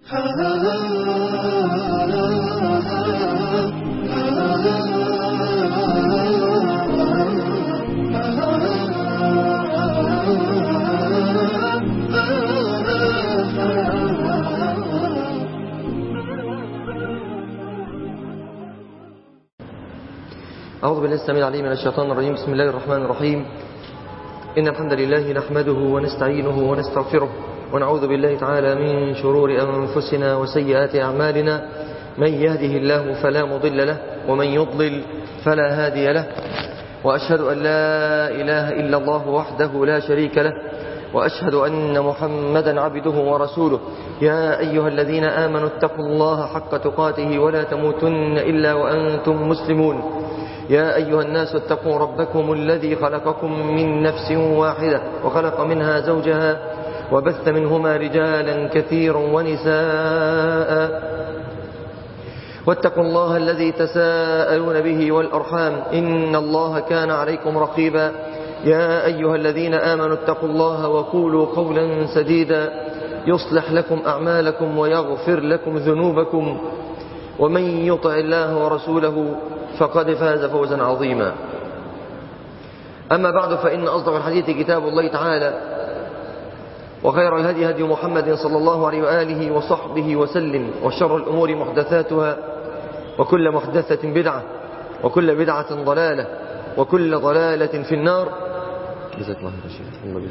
أعوذ بالله السميع العليم من الشيطان الرجيم بسم الله الرحمن الرحيم إن الحمد لله نحمده ونستعينه ونستغفره ونعوذ بالله تعالى من شرور أنفسنا وسيئات أعمالنا من يهده الله فلا مضل له ومن يضلل فلا هادي له وأشهد أن لا إله إلا الله وحده لا شريك له وأشهد أن محمدا عبده ورسوله يا أيها الذين آمنوا اتقوا الله حق تقاته ولا تموتن إلا وأنتم مسلمون يا أيها الناس اتقوا ربكم الذي خلقكم من نفس واحدة وخلق منها زوجها وبث منهما رجالا كثيرا ونساء واتقوا الله الذي تساءلون به والأرحام إن الله كان عليكم رقيبا يا أيها الذين آمنوا اتقوا الله وقولوا قولا سديدا يصلح لكم أعمالكم ويغفر لكم ذنوبكم ومن يطع الله ورسوله فقد فاز فوزا عظيما أما بعد فإن أصدق الحديث كتاب الله تعالى وخير الهدي هدي محمد صلى الله عليه وآله وصحبه وسلم وشر الأمور محدثاتها وكل محدثة بدعة وكل بدعة ضلالة وكل ضلالة في النار جزاك الله خير الله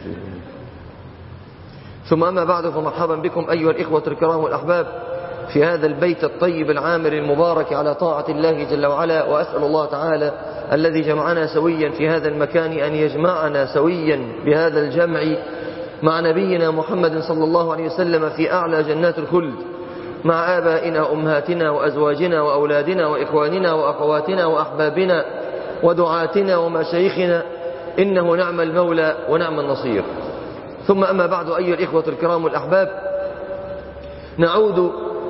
ثم أما بعد فمرحبا بكم أيها الإخوة الكرام والأحباب في هذا البيت الطيب العامر المبارك على طاعة الله جل وعلا وأسأل الله تعالى الذي جمعنا سويا في هذا المكان أن يجمعنا سويا بهذا الجمع مع نبينا محمد صلى الله عليه وسلم في أعلى جنات الخلد مع آبائنا أمهاتنا وأزواجنا وأولادنا وإخواننا وأخواتنا وأحبابنا ودعاتنا ومشايخنا إنه نعم المولى ونعم النصير ثم أما بعد أيها الإخوة الكرام والأحباب نعود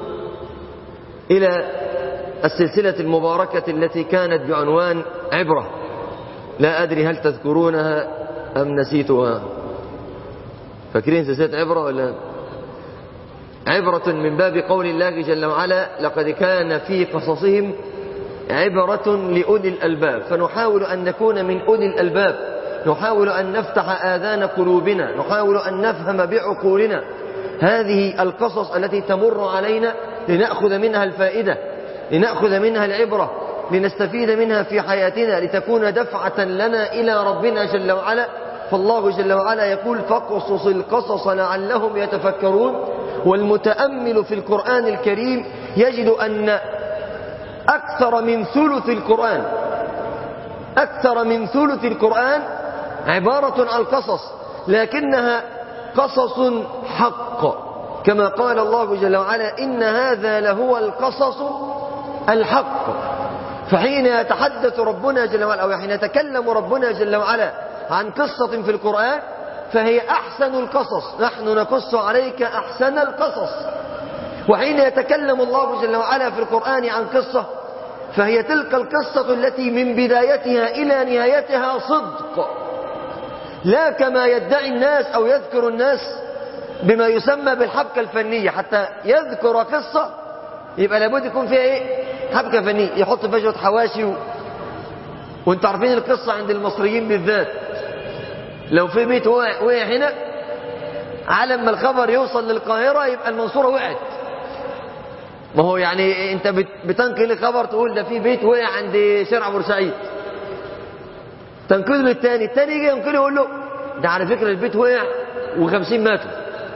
إلى السلسلة المباركة التي كانت بعنوان عبرة لا أدري هل تذكرونها أم نسيتها فاكرين سلسلة عبرة ولا عبرة من باب قول الله جل وعلا لقد كان في قصصهم عبرة لأولي الألباب فنحاول أن نكون من أولي الألباب نحاول أن نفتح آذان قلوبنا نحاول أن نفهم بعقولنا هذه القصص التي تمر علينا لنأخذ منها الفائدة لنأخذ منها العبرة لنستفيد منها في حياتنا لتكون دفعة لنا إلى ربنا جل وعلا فالله جل وعلا يقول فاقصص القصص لعلهم يتفكرون والمتأمل في القرآن الكريم يجد أن أكثر من ثلث القرآن أكثر من ثلث القرآن عبارة عن القصص لكنها قصص حق كما قال الله جل وعلا إن هذا لهو القصص الحق فحين يتحدث ربنا جل وعلا أو حين يتكلم ربنا جل وعلا عن قصة في القرآن فهي أحسن القصص نحن نقص عليك أحسن القصص وحين يتكلم الله جل وعلا في القرآن عن قصة فهي تلك القصة التي من بدايتها إلى نهايتها صدق لا كما يدعي الناس أو يذكر الناس بما يسمى بالحبكة الفنية حتى يذكر قصة يبقى لابد يكون فيها ايه حبكة فنية يحط فيها شوية حواشي و... وانتوا عارفين القصة عند المصريين بالذات لو في بيت وقع, وقع هنا على ما الخبر يوصل للقاهرة يبقى المنصورة وقعت ما هو يعني انت بتنقل الخبر تقول ده في بيت وقع عند شارع بورسعيد تنقله للتاني التاني يجي ينقله يقول له ده على فكرة البيت وقع وخمسين ماتوا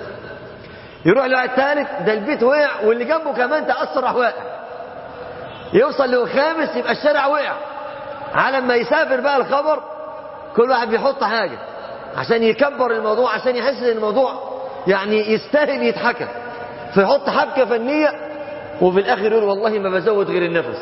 يروح له الثالث ده البيت وقع واللي جنبه كمان تأثر راح واقع يوصل للخامس يبقى الشارع وقع على ما يسافر بقى الخبر كل واحد بيحط حاجة عشان يكبر الموضوع عشان يحس ان الموضوع يعني يستاهل يتحكى فيحط حبكة فنية وفي الاخر يقول والله ما بزود غير النفس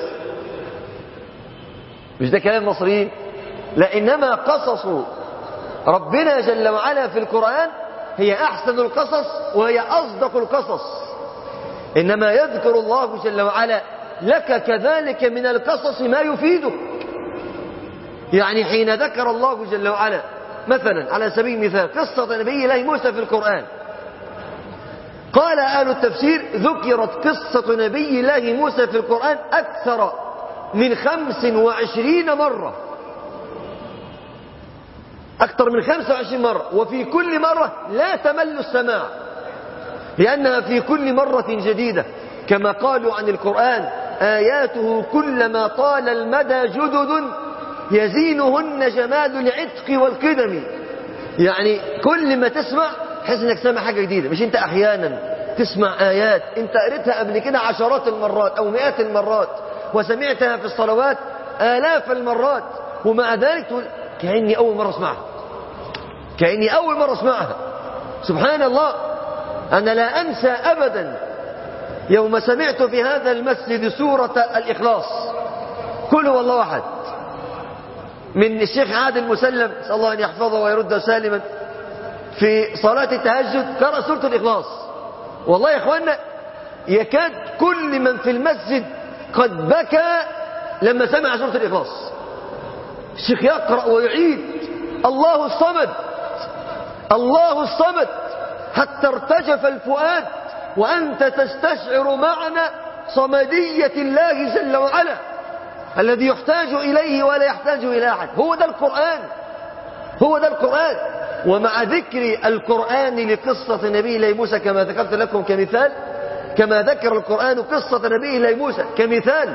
مش ده كلام مصريين لا انما قصص ربنا جل وعلا في القرآن هي أحسن القصص وهي أصدق القصص إنما يذكر الله جل وعلا لك كذلك من القصص ما يفيدك يعني حين ذكر الله جل وعلا مثلا على سبيل المثال قصة نبي الله موسى في القرآن قال أهل التفسير ذكرت قصة نبي الله موسى في القرآن أكثر من خمس وعشرين مرة أكثر من خمس وعشرين مرة وفي كل مرة لا تمل السماع لأنها في كل مرة جديدة كما قالوا عن القرآن آياته كلما طال المدى جدد يزينهن جمال العتق والقدم يعني كل ما تسمع تحس انك سامع حاجة جديدة مش انت احيانا تسمع آيات انت قريتها قبل كده عشرات المرات او مئات المرات وسمعتها في الصلوات آلاف المرات ومع ذلك تقول كأني أول مرة اسمعها كأني أول مرة اسمعها سبحان الله أنا لا أنسى أبدا يوم سمعت في هذا المسجد سورة الإخلاص كل والله أحد من الشيخ عادل مسلم نسأل الله أن يحفظه ويرده سالما في صلاة التهجد قرأ سورة الإخلاص والله يا إخوانا يكاد كل من في المسجد قد بكى لما سمع سورة الإخلاص الشيخ يقرأ ويعيد الله الصمد الله الصمد حتى ارتجف الفؤاد وأنت تستشعر معنى صمدية الله جل وعلا الذي يحتاج إليه ولا يحتاج إلى أحد هو ده القرآن هو ده القرآن ومع ذكر القرآن لقصة نبي الله موسى كما ذكرت لكم كمثال كما ذكر القرآن قصة نبي الله موسى كمثال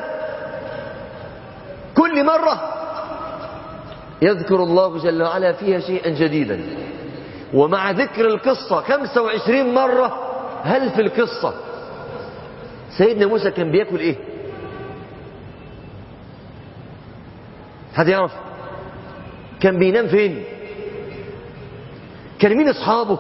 كل مرة يذكر الله جل وعلا فيها شيئا جديدا ومع ذكر القصة 25 مرة هل في القصة سيدنا موسى كان بياكل ايه حد يعرف كان بينام فين كان مين اصحابه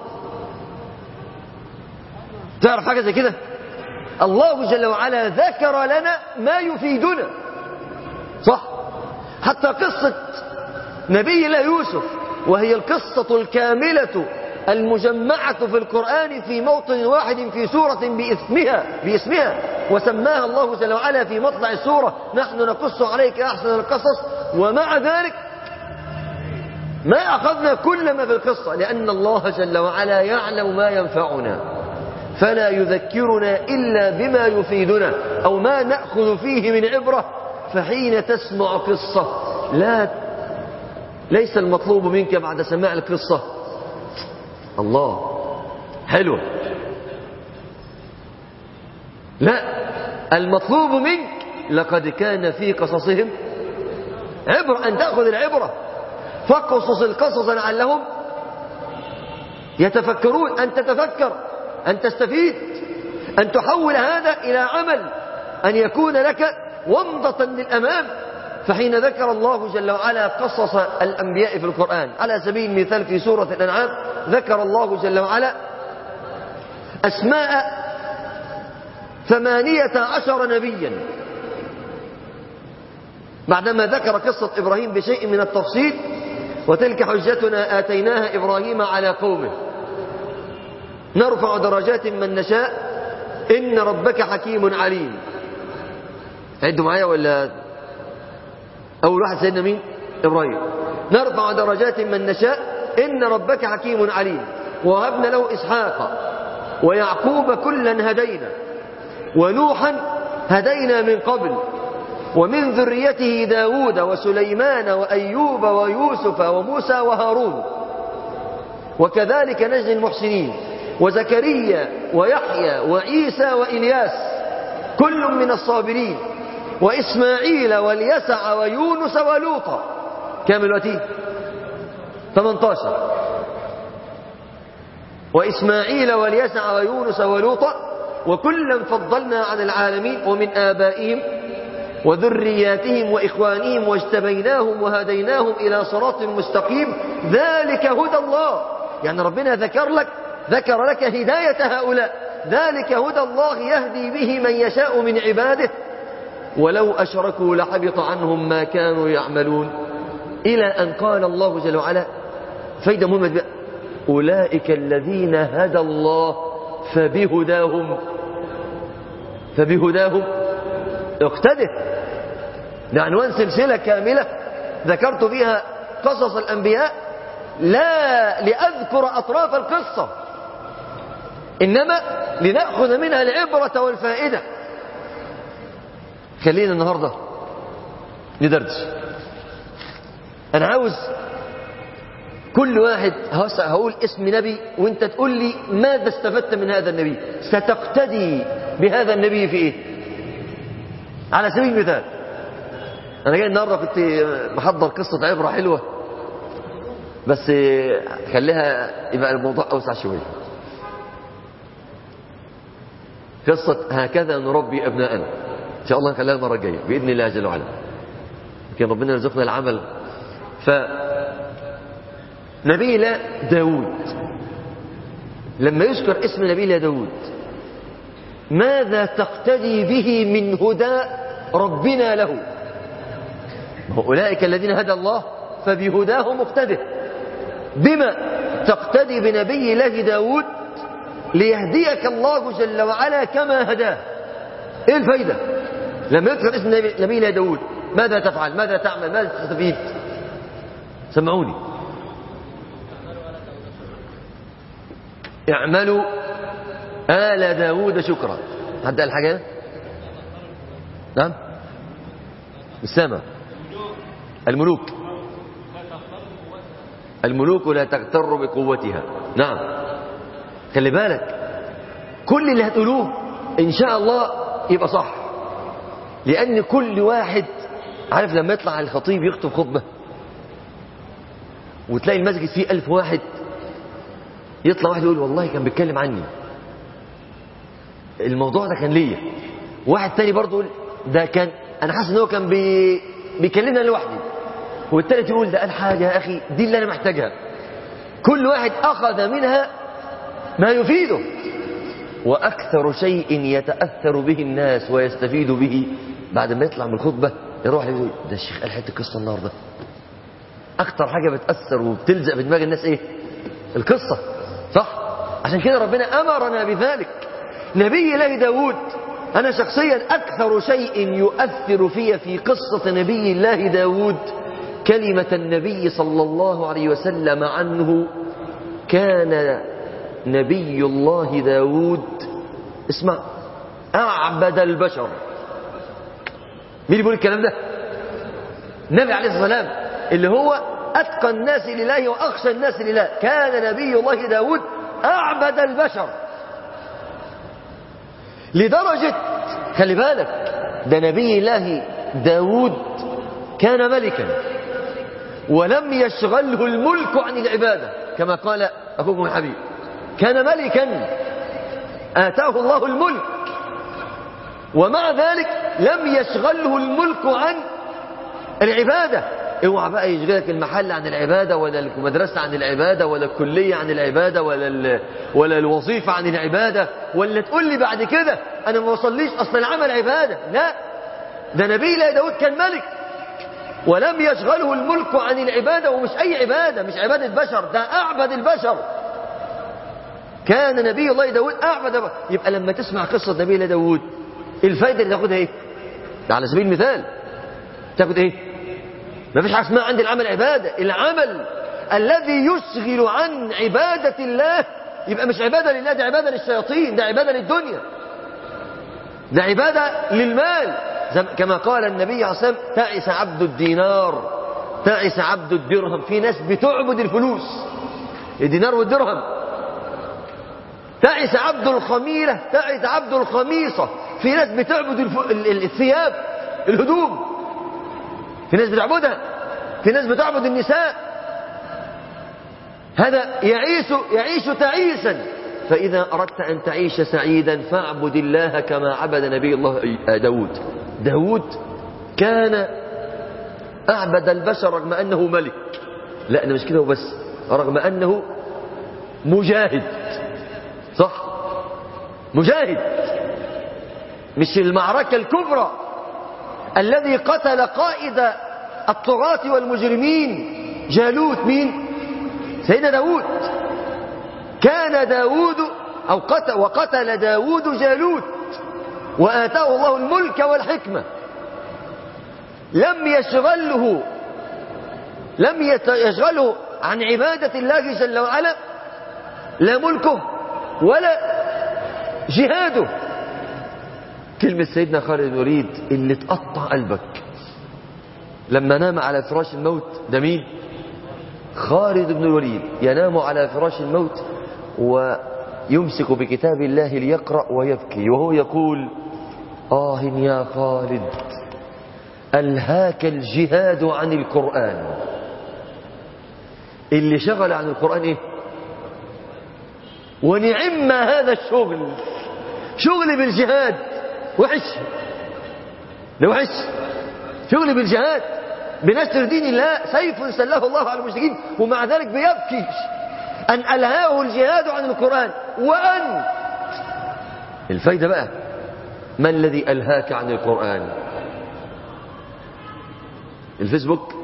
تعرف حاجة زي كده الله جل وعلا ذكر لنا ما يفيدنا صح حتى قصة نبي الله يوسف وهي القصة الكاملة المجمعة في القرآن في موطن واحد في سورة باسمها باسمها وسماها الله جل وعلا في مطلع السورة نحن نقص عليك أحسن القصص ومع ذلك ما أخذنا كل ما في القصة لأن الله جل وعلا يعلم ما ينفعنا فلا يذكرنا إلا بما يفيدنا أو ما نأخذ فيه من عبرة فحين تسمع قصة لا ليس المطلوب منك بعد سماع القصة الله حلو لا المطلوب منك لقد كان في قصصهم عبرة أن تأخذ العبرة فاقصص القصص لعلهم يتفكرون أن تتفكر أن تستفيد أن تحول هذا إلى عمل أن يكون لك ومضة للأمام فحين ذكر الله جل وعلا قصص الأنبياء في القرآن على سبيل المثال في سورة الأنعام ذكر الله جل وعلا أسماء ثمانية عشر نبيا بعدما ذكر قصة إبراهيم بشيء من التفصيل وتلك حجتنا آتيناها إبراهيم على قومه نرفع درجات من نشاء إن ربك حكيم عليم عدوا معايا ولا أول واحد سيدنا مين إبراهيم نرفع درجات من نشاء إن ربك حكيم عليم وهبنا له إسحاق ويعقوب كلا هدينا ونوحا هدينا من قبل ومن ذريته داود وسليمان وأيوب ويوسف وموسى وهارون وكذلك نجزي المحسنين وزكريا ويحيى وعيسى وإلياس كل من الصابرين وإسماعيل واليسع ويونس ولوطا كامل وتي 18 وإسماعيل واليسع ويونس ولوطا وكلا فضلنا على العالمين ومن آبائهم وذرياتهم وإخوانهم واجتبيناهم وهديناهم إلى صراط مستقيم ذلك هدى الله يعني ربنا ذكر لك ذكر لك هداية هؤلاء ذلك هدى الله يهدي به من يشاء من عباده ولو أشركوا لحبط عنهم ما كانوا يعملون إلى أن قال الله جل وعلا فايدة مهمة بقى أولئك الذين هدى الله فبهداهم فبهداهم اقتده ده عنوان سلسلة كاملة ذكرت فيها قصص الأنبياء لا لأذكر أطراف القصة إنما لنأخذ منها العبرة والفائدة خلينا النهاردة ندردش أنا عاوز كل واحد هقول اسم نبي وانت تقول لي ماذا استفدت من هذا النبي ستقتدي بهذا النبي في ايه على سبيل المثال انا جاي النهارده كنت محضر قصه عبره حلوه بس خليها يبقى الموضوع اوسع شويه قصه هكذا نربي ابناءنا ان شاء الله نخليها المره الجايه باذن الله جل وعلا يمكن ربنا يرزقنا العمل ف نبي الله داود لما يذكر اسم نبي الله داود ماذا تقتدي به من هدى ربنا له أولئك الذين هدى الله فبهداه مقتده بما تقتدي بنبي الله داود ليهديك الله جل وعلا كما هداه ايه الفايدة لما يذكر اسم نبي الله داود ماذا تفعل ماذا تعمل ماذا تستفيد سمعوني اعملوا آل داود شكرا حد قال حاجة نعم السماء الملوك الملوك لا تغتر بقوتها نعم خلي بالك كل اللي هتقولوه ان شاء الله يبقى صح لان كل واحد عارف لما يطلع الخطيب يخطب خطبه وتلاقي المسجد فيه ألف واحد يطلع واحد يقول والله كان بيتكلم عني الموضوع ده كان ليا واحد تاني برضه يقول ده كان انا حاسس ان هو كان بي... بيكلمني انا لوحدي والتالت يقول ده قال حاجه يا اخي دي اللي انا محتاجها كل واحد اخذ منها ما يفيده واكثر شيء يتاثر به الناس ويستفيد به بعد ما يطلع من الخطبه يروح يقول ده الشيخ قال حته قصه النهارده اكتر حاجه بتاثر وبتلزق في دماغ الناس ايه القصه صح عشان كده ربنا امرنا بذلك نبي الله داود انا شخصيا اكثر شيء يؤثر في في قصه نبي الله داود كلمه النبي صلى الله عليه وسلم عنه كان نبي الله داود اسمع اعبد البشر مين اللي بيقول الكلام ده النبي عليه الصلاه والسلام اللي هو أتقى الناس لله وأخشى الناس لله كان نبي الله داود أعبد البشر لدرجة خلي بالك ده نبي الله داود كان ملكا ولم يشغله الملك عن العبادة كما قال أخوكم الحبيب كان ملكا آتاه الله الملك ومع ذلك لم يشغله الملك عن العبادة اوعى بقى يشغلك المحل عن العبادة ولا المدرسة عن العبادة ولا الكلية عن العبادة ولا ولا الوظيفة عن العبادة ولا تقول لي بعد كده أنا ما وصليش أصل العمل عبادة لا ده نبي الله داود كان ملك ولم يشغله الملك عن العبادة ومش أي عبادة مش عبادة بشر ده أعبد البشر كان نبي الله داود أعبد يبقى لما تسمع قصة نبي الله داود الفايدة اللي تاخدها ايه ده على سبيل المثال تاخد ايه ما فيش حاجه اسمها عند العمل عباده العمل الذي يشغل عن عباده الله يبقى مش عباده لله ده عباده للشياطين ده عباده للدنيا ده عباده للمال كما قال النبي عليه الصلاه والسلام تعس عبد الدينار تعس عبد الدرهم في ناس بتعبد الفلوس الدينار والدرهم تعس عبد الخميله تعس عبد الخميصه في ناس بتعبد الف... الثياب الهدوم في ناس بتعبدها في ناس بتعبد النساء هذا يعيش يعيش تعيسا فإذا أردت أن تعيش سعيدا فاعبد الله كما عبد نبي الله داود داود كان أعبد البشر رغم أنه ملك لا أنا مش كده وبس رغم أنه مجاهد صح مجاهد مش المعركة الكبرى الذي قتل قائد الطغاة والمجرمين جالوت مين سيدنا داود كان داود أو قتل وقتل داود جالوت وآتاه الله الملك والحكمة لم يشغله لم يشغله عن عبادة الله جل وعلا لا ملكه ولا جهاده كلمة سيدنا خالد بن الوليد اللي تقطع قلبك لما نام على فراش الموت ده مين خالد بن الوليد ينام على فراش الموت ويمسك بكتاب الله ليقرأ ويبكي وهو يقول آه يا خالد ألهاك الجهاد عن القرآن اللي شغل عن القرآن ايه ونعم هذا الشغل شغل بالجهاد وحش ده وحش شغل بالجهاد بنشر دين الله سيف سله الله على المشركين ومع ذلك بيبكي أن ألهاه الجهاد عن القرآن وأن الفايدة بقى ما الذي ألهاك عن القرآن الفيسبوك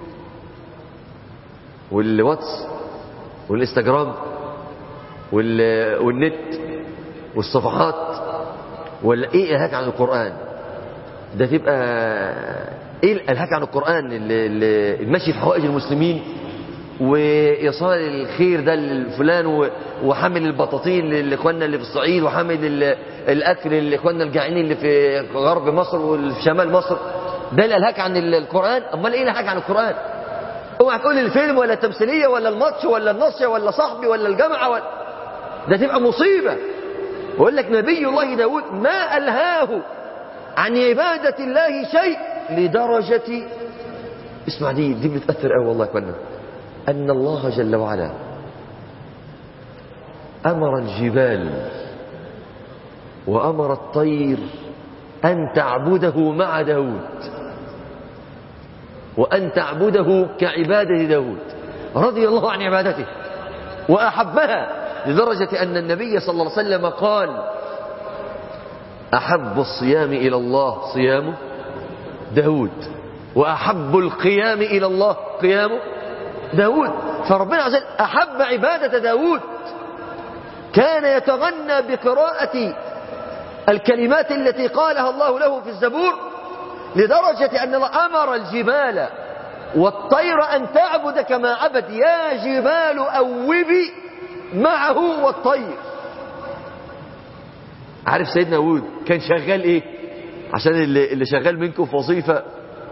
والواتس والانستجرام وال... والنت والصفحات ولا ايه الهاك عن القرآن ده تبقى ايه الالهاك عن القرآن اللي- اللي- المشي في حوائج المسلمين وايصال الخير ده لفلان و- وحمل البطاطين لاخواننا اللي في الصعيد وحمل ال- الاكل لاخواننا الجائعين اللي في غرب مصر وفي شمال مصر ده الالهاك عن ال- القرآن امال ايه الالهاك عن القرآن اوعى تقول الفيلم ولا التمثيليه ولا الماتش ولا النصيه ولا صاحبي ولا الجامعه ولا ده تبقى مصيبه بقول لك نبي الله داود ما ألهاه عن عبادة الله شيء لدرجة اسمع دي دي بتأثر قوي والله كنا أن الله جل وعلا أمر الجبال وأمر الطير أن تعبده مع داود وأن تعبده كعبادة داود رضي الله عن عبادته وأحبها لدرجة أن النبي صلى الله عليه وسلم قال أحب الصيام إلى الله صيامه داود وأحب القيام إلى الله قيامه داود فربنا عز وجل أحب عبادة داود كان يتغنى بقراءة الكلمات التي قالها الله له في الزبور لدرجة أن الله أمر الجبال والطير أن تعبد كما عبد يا جبال أوبي معه والطير عارف سيدنا داود كان شغال ايه عشان اللي, اللي شغال منكم في وظيفة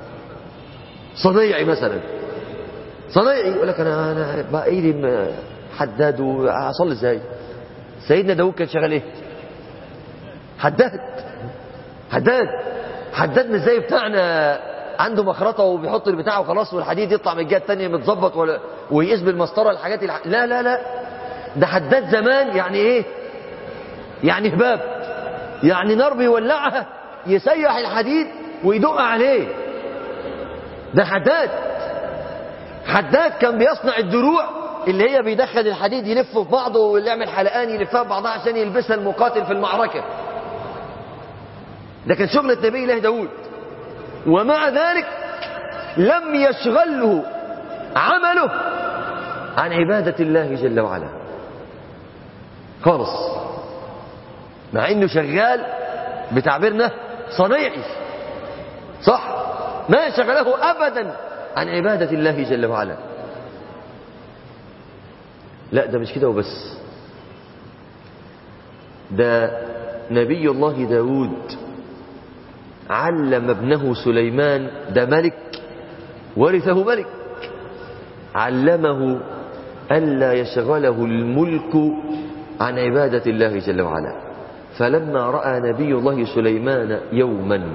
صنيعي مثلا صنيعي يقول لك انا انا بقى ايدي م- حداد واصلي ازاي سيدنا داود كان شغال ايه حداد حداد حداد مش زي بتاعنا عنده مخرطه وبيحط البتاع وخلاص والحديد يطلع من الجهه الثانيه متظبط ولا ويقيس بالمسطره الحاجات الح... لا لا لا ده حداد زمان يعني ايه يعني هباب يعني نار بيولعها يسيح الحديد ويدق عليه ده حداد حداد كان بيصنع الدروع اللي هي بيدخل الحديد يلفه في بعضه واللي يعمل حلقان يلفها في بعضها عشان يلبسها المقاتل في المعركة ده كان شغلة نبي الله داود ومع ذلك لم يشغله عمله عن عبادة الله جل وعلا خالص مع انه شغال بتعبيرنا صنيعي صح ما شغله ابدا عن عبادة الله جل وعلا لا ده مش كده وبس ده نبي الله داود علم ابنه سليمان ده ملك ورثه ملك علمه ألا يشغله الملك عن عبادة الله جل وعلا فلما رأى نبي الله سليمان يوما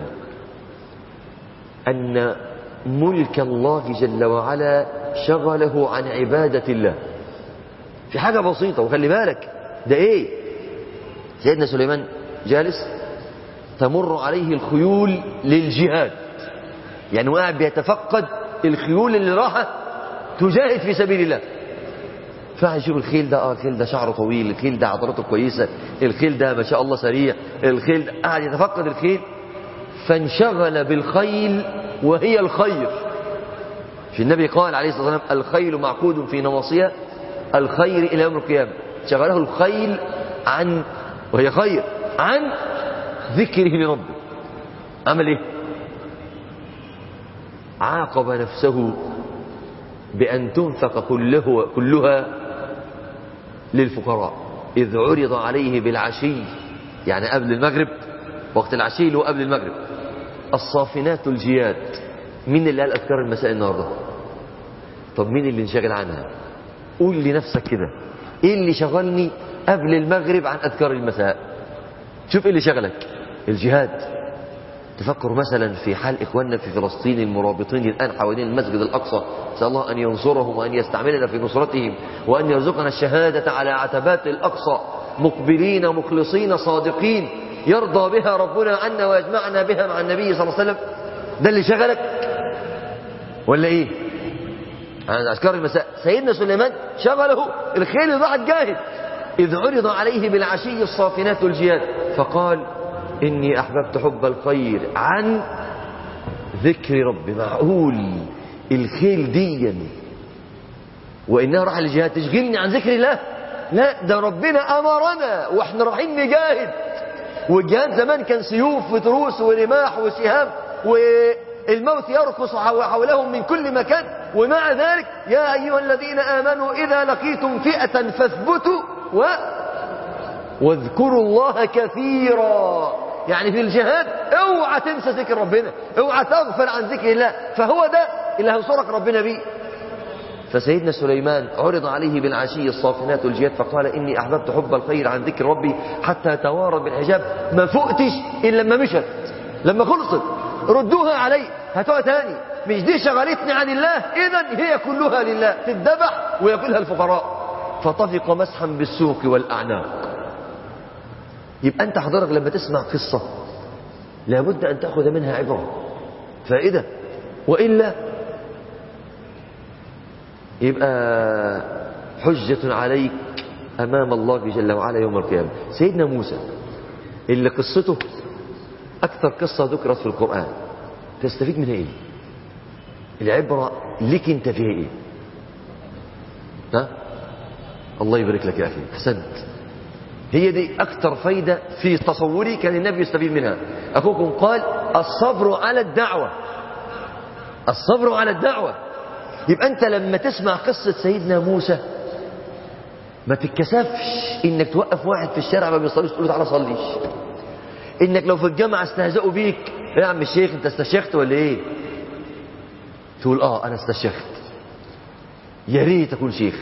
أن ملك الله جل وعلا شغله عن عبادة الله في حاجة بسيطة وخلي بالك ده ايه سيدنا سليمان جالس تمر عليه الخيول للجهاد يعني هو قاعد بيتفقد الخيول اللي راحة تجاهد في سبيل الله فقاعد يشوف الخيل ده اه الخيل ده شعره طويل الخيل ده عضلاته كويسة الخيل ده ما شاء الله سريع الخيل ده قاعد يتفقد الخيل فانشغل بالخيل وهي الخير في النبي قال عليه الصلاة والسلام الخيل معقود في نواصيها الخير إلى يوم القيامة شغله الخيل عن وهي خير عن ذكره لربه عمل ايه عاقب نفسه بأن تنفق كله كلها للفقراء إذ عرض عليه بالعشي يعني قبل المغرب وقت العشي اللي هو قبل المغرب الصافنات الجياد مين اللي قال أذكار المساء النهاردة طب مين اللي انشغل عنها قول لنفسك كده ايه اللي شغلني قبل المغرب عن أذكار المساء شوف ايه اللي شغلك الجهاد تفكر مثلا في حال إخواننا في فلسطين المرابطين الآن حوالين المسجد الأقصى نسأل الله أن ينصرهم وأن يستعملنا في نصرتهم وأن يرزقنا الشهادة على عتبات الأقصى مقبلين مخلصين صادقين يرضى بها ربنا عنا ويجمعنا بها مع النبي صلى الله عليه وسلم ده اللي شغلك ولا ايه عن أذكار المساء سيدنا سليمان شغله الخيل اللي ضاعت جاهد إذ عرض عليه بالعشي الصافنات الجياد فقال إني أحببت حب الخير عن ذكر ربي معقول الخيل ديا وإنها راح الجهاد تشغلني عن ذكر الله لا ده ربنا أمرنا وإحنا رايحين نجاهد والجهاد زمان كان سيوف وتروس ورماح وسهام والموت يرقص حولهم من كل مكان ومع ذلك يا أيها الذين آمنوا إذا لقيتم فئة فاثبتوا و واذكروا الله كثيرا يعني في الجهاد اوعى تنسى ذكر ربنا اوعى تغفل عن ذكر الله فهو ده اللي هينصرك ربنا بيه فسيدنا سليمان عرض عليه بالعشي الصافنات الجياد فقال إني أحببت حب الخير عن ذكر ربي حتى توارى بالحجاب ما فقتش إلا لما مشت لما خلصت ردوها علي هاتوها تاني مش دي شغلتني عن الله إذا هي كلها لله تذبح ويأكلها الفقراء فطفق مسحا بالسوق والأعناق يبقى أنت حضرتك لما تسمع قصة لابد أن تأخذ منها عبرة فائدة وإلا يبقى حجة عليك أمام الله جل وعلا يوم القيامة سيدنا موسى اللي قصته أكثر قصة ذكرت في القرآن تستفيد منها إيه العبرة لك أنت فيها إيه ها الله يبارك لك يا أخي أحسنت هي دي أكثر فايدة في تصوري كان النبي يستفيد منها أخوكم قال الصبر على الدعوة الصبر على الدعوة يبقى أنت لما تسمع قصة سيدنا موسى ما تتكسفش إنك توقف واحد في الشارع ما بيصليش تقول له تعالى صليش إنك لو في الجامعة استهزأوا بيك يا عم الشيخ أنت استشيخت ولا إيه تقول آه أنا استشيخت يا ريت أكون شيخ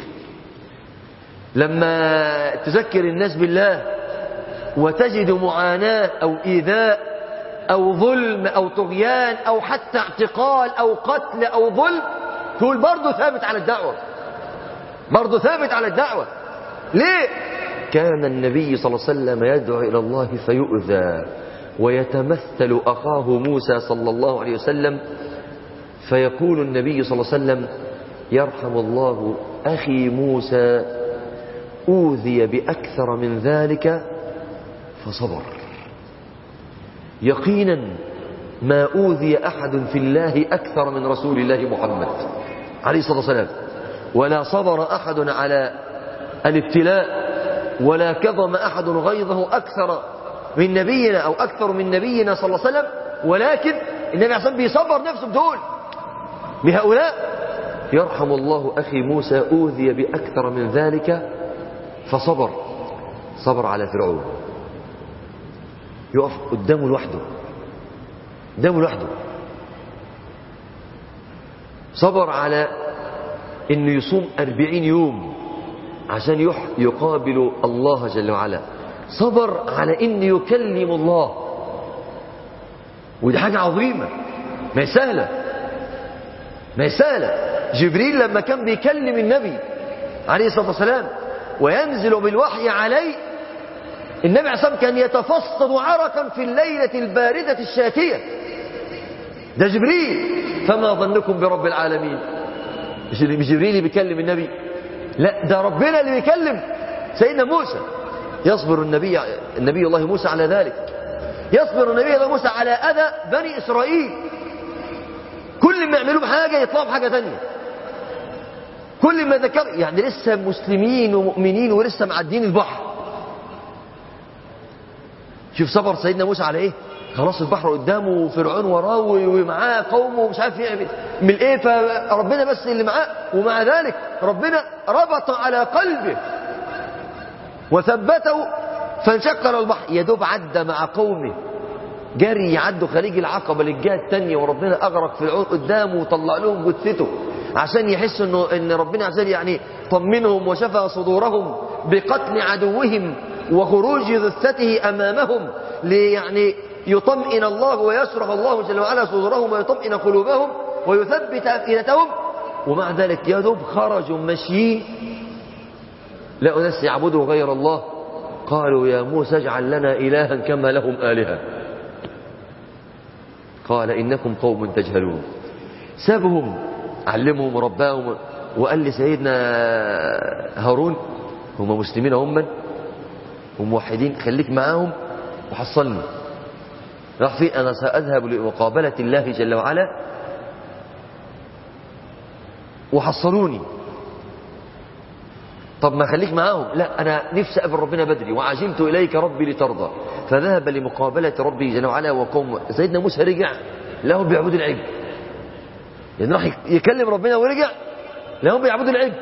لما تذكر الناس بالله وتجد معاناة أو إيذاء أو ظلم أو طغيان أو حتى اعتقال أو قتل أو ظلم تقول برضه ثابت على الدعوة برضه ثابت على الدعوة ليه كان النبي صلى الله عليه وسلم يدعو إلى الله فيؤذى ويتمثل أخاه موسى صلى الله عليه وسلم فيقول النبي صلى الله عليه وسلم يرحم الله أخي موسى أوذي بأكثر من ذلك فصبر يقينا ما أوذي أحد في الله أكثر من رسول الله محمد عليه الصلاة والسلام ولا صبر أحد على الابتلاء ولا كظم أحد غيظه أكثر من نبينا أو أكثر من نبينا صلى الله عليه وسلم ولكن النبي عليه الصلاة بيصبر نفسه بدول بهؤلاء يرحم الله أخي موسى أوذي بأكثر من ذلك فصبر صبر على فرعون يقف قدامه لوحده قدامه لوحده صبر على انه يصوم أربعين يوم عشان يح يقابل الله جل وعلا صبر على انه يكلم الله ودي حاجة عظيمة ما هي سهلة ما هي سهلة جبريل لما كان بيكلم النبي عليه الصلاة والسلام وينزل بالوحي عليه النبي عليه الصلاة والسلام كان يتفصد عرقا في الليلة الباردة الشاتية ده جبريل فما ظنكم برب العالمين مش مش جبريل اللي بيكلم النبي لا ده ربنا اللي بيكلم سيدنا موسى يصبر النبي النبي الله موسى على ذلك يصبر النبي الله موسى على أذى بني إسرائيل كل ما يعملوا بحاجة يطلعوا بحاجة ثانية كل ما ذكر يعني لسه مسلمين ومؤمنين ولسه معدين البحر شوف صبر سيدنا موسى على ايه خلاص البحر قدامه وفرعون وراه ومعاه قومه ومش عارف يعمل من ايه فربنا بس اللي معاه ومع ذلك ربنا ربط على قلبه وثبته فانشق له البحر يدوب عدى مع قومه جري يعدوا خليج العقبة للجهة التانية وربنا أغرق في العود قدامه وطلع لهم جثته عشان يحسوا انه ان ربنا عز وجل يعني طمنهم وشفى صدورهم بقتل عدوهم وخروج جثته امامهم ليعني يطمئن الله ويشرح الله جل وعلا صدورهم ويطمئن قلوبهم ويثبت افئدتهم ومع ذلك يا دوب خرجوا ماشيين لقوا ناس يعبدوا غير الله قالوا يا موسى اجعل لنا الها كما لهم الهه قال انكم قوم تجهلون سابهم علمهم ورباهم وقال لسيدنا هارون هم مسلمين هم وموحدين خليك معاهم وحصلني راح فين انا ساذهب لمقابله الله جل وعلا وحصلوني طب ما خليك معاهم لا انا نفسي اقابل ربنا بدري وعجلت اليك ربي لترضى فذهب لمقابله ربي جل وعلا وقوم سيدنا موسى رجع لهم بيعبدوا العجل يعني راح يكلم ربنا ورجع لهم بيعبدوا العجل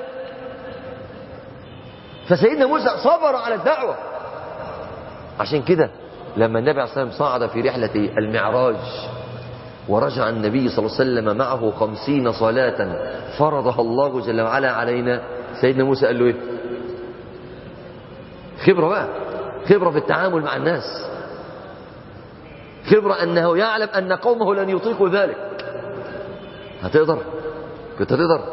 فسيدنا موسى صبر على الدعوة عشان كده لما النبي عليه الصلاة والسلام صعد في رحلة المعراج ورجع النبي صلى الله عليه وسلم معه خمسين صلاة فرضها الله جل وعلا علينا سيدنا موسى قال له ايه خبرة بقى خبرة في التعامل مع الناس خبرة أنه يعلم أن قومه لن يطيقوا ذلك هتقدر كنت هتقدر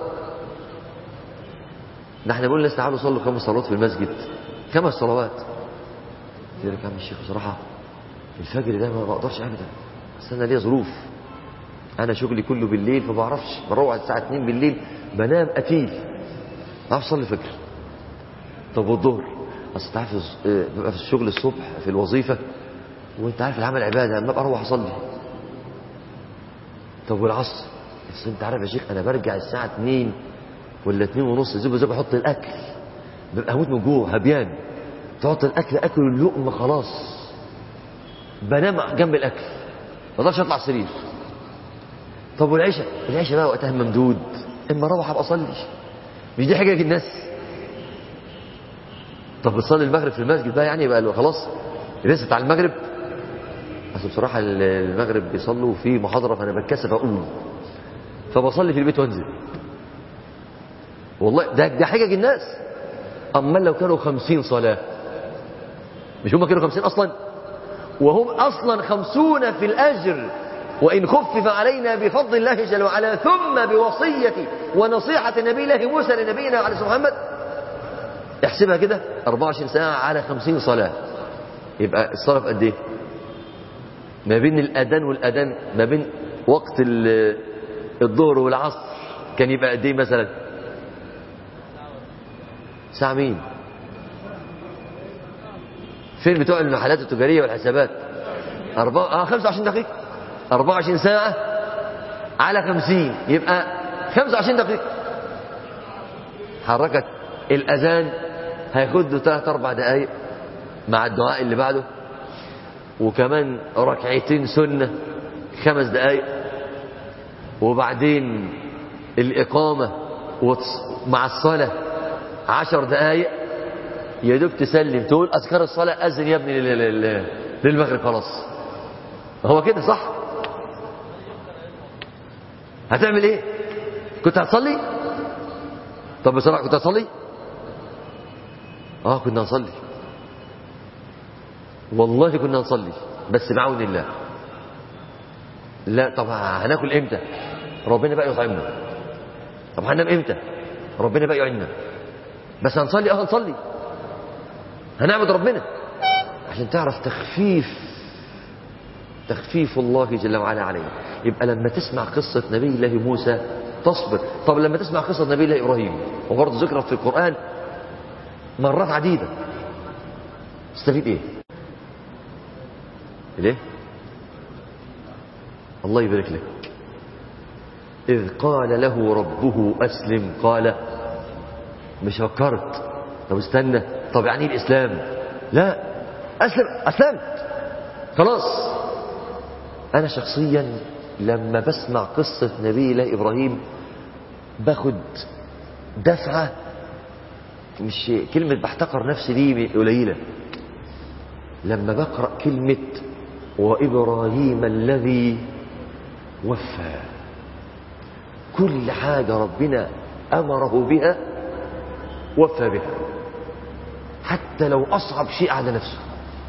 ده احنا بنقول للناس تعالوا صلوا خمس صلوات في المسجد خمس صلوات يقول لك يا عم الشيخ بصراحة الفجر ده ما بقدرش ابدا بس انا ليا ظروف انا شغلي كله بالليل فما بعرفش بروح الساعة 2 بالليل بنام قتيل ما بعرفش اصلي الفجر طب والظهر اصل انت عارف ببقى في الشغل الصبح في الوظيفة وانت عارف العمل عبادة ما ابقى اروح اصلي طب والعصر بس انت عارف يا شيخ انا برجع الساعة 2 ولا 2 ونص زي زي بحط الاكل ببقى هموت من جوع هبيان تحط الاكل اكل اللقمة خلاص بنام جنب الاكل ما اقدرش اطلع السرير طب والعشاء العشاء بقى وقتها ممدود اما اروح ابقى اصلي مش دي حاجه الناس طب بتصلي المغرب في المسجد بقى يعني بقى خلاص لسه على المغرب اصل بصراحه المغرب بيصلوا في محاضره فانا بتكسف اقول فبصلي في البيت وانزل والله ده ده حجج الناس اما لو كانوا خمسين صلاه مش هم كانوا خمسين اصلا وهم اصلا خمسون في الاجر وإن خفف علينا بفضل الله جل وعلا ثم بوصية ونصيحة نبي الله موسى لنبينا عليه الصلاة محمد احسبها كده 24 ساعة على 50 صلاة يبقى الصلاة في قد ايه ما بين الأذان والأذان ما بين وقت الظهر والعصر كان يبقى قد ايه مثلا ساعة مين فين بتوع المحلات التجارية والحسابات أربعة آه 25 دقيقة 24 ساعة على 50 يبقى 25 دقيقة حركت الأذان هياخد له 3 4 دقايق مع الدعاء اللي بعده وكمان ركعتين سنة خمس دقايق وبعدين الإقامة مع الصلاة عشر دقايق يا دوب تسلم تقول أذكار الصلاة أذن يا ابني للمغرب خلاص هو كده صح هتعمل ايه كنت هتصلي طب بصراحة كنت هتصلي اه كنا نصلي والله كنا نصلي بس بعون الله لا طب هناكل امتى ربنا بقى يطعمنا طب هننام امتى ربنا بقى يعيننا بس هنصلي اه هنصلي هنعبد ربنا عشان تعرف تخفيف تخفيف الله جل وعلا علينا يبقى لما تسمع قصة نبي الله موسى تصبر طب لما تسمع قصة نبي الله إبراهيم وبرضه ذكرت في القرآن مرات عديدة تستفيد ايه ليه الله يبارك لك إذ قال له ربه أسلم قال مش فكرت طب استنى طب يعني ايه الإسلام لا أسلم أسلمت خلاص أنا شخصيا لما بسمع قصة نبي الله إبراهيم باخد دفعة مش كلمة بحتقر نفسي دي قليلة لما بقرأ كلمة وإبراهيم الذي وفى كل حاجة ربنا أمره بها وفى بها حتى لو أصعب شيء على نفسه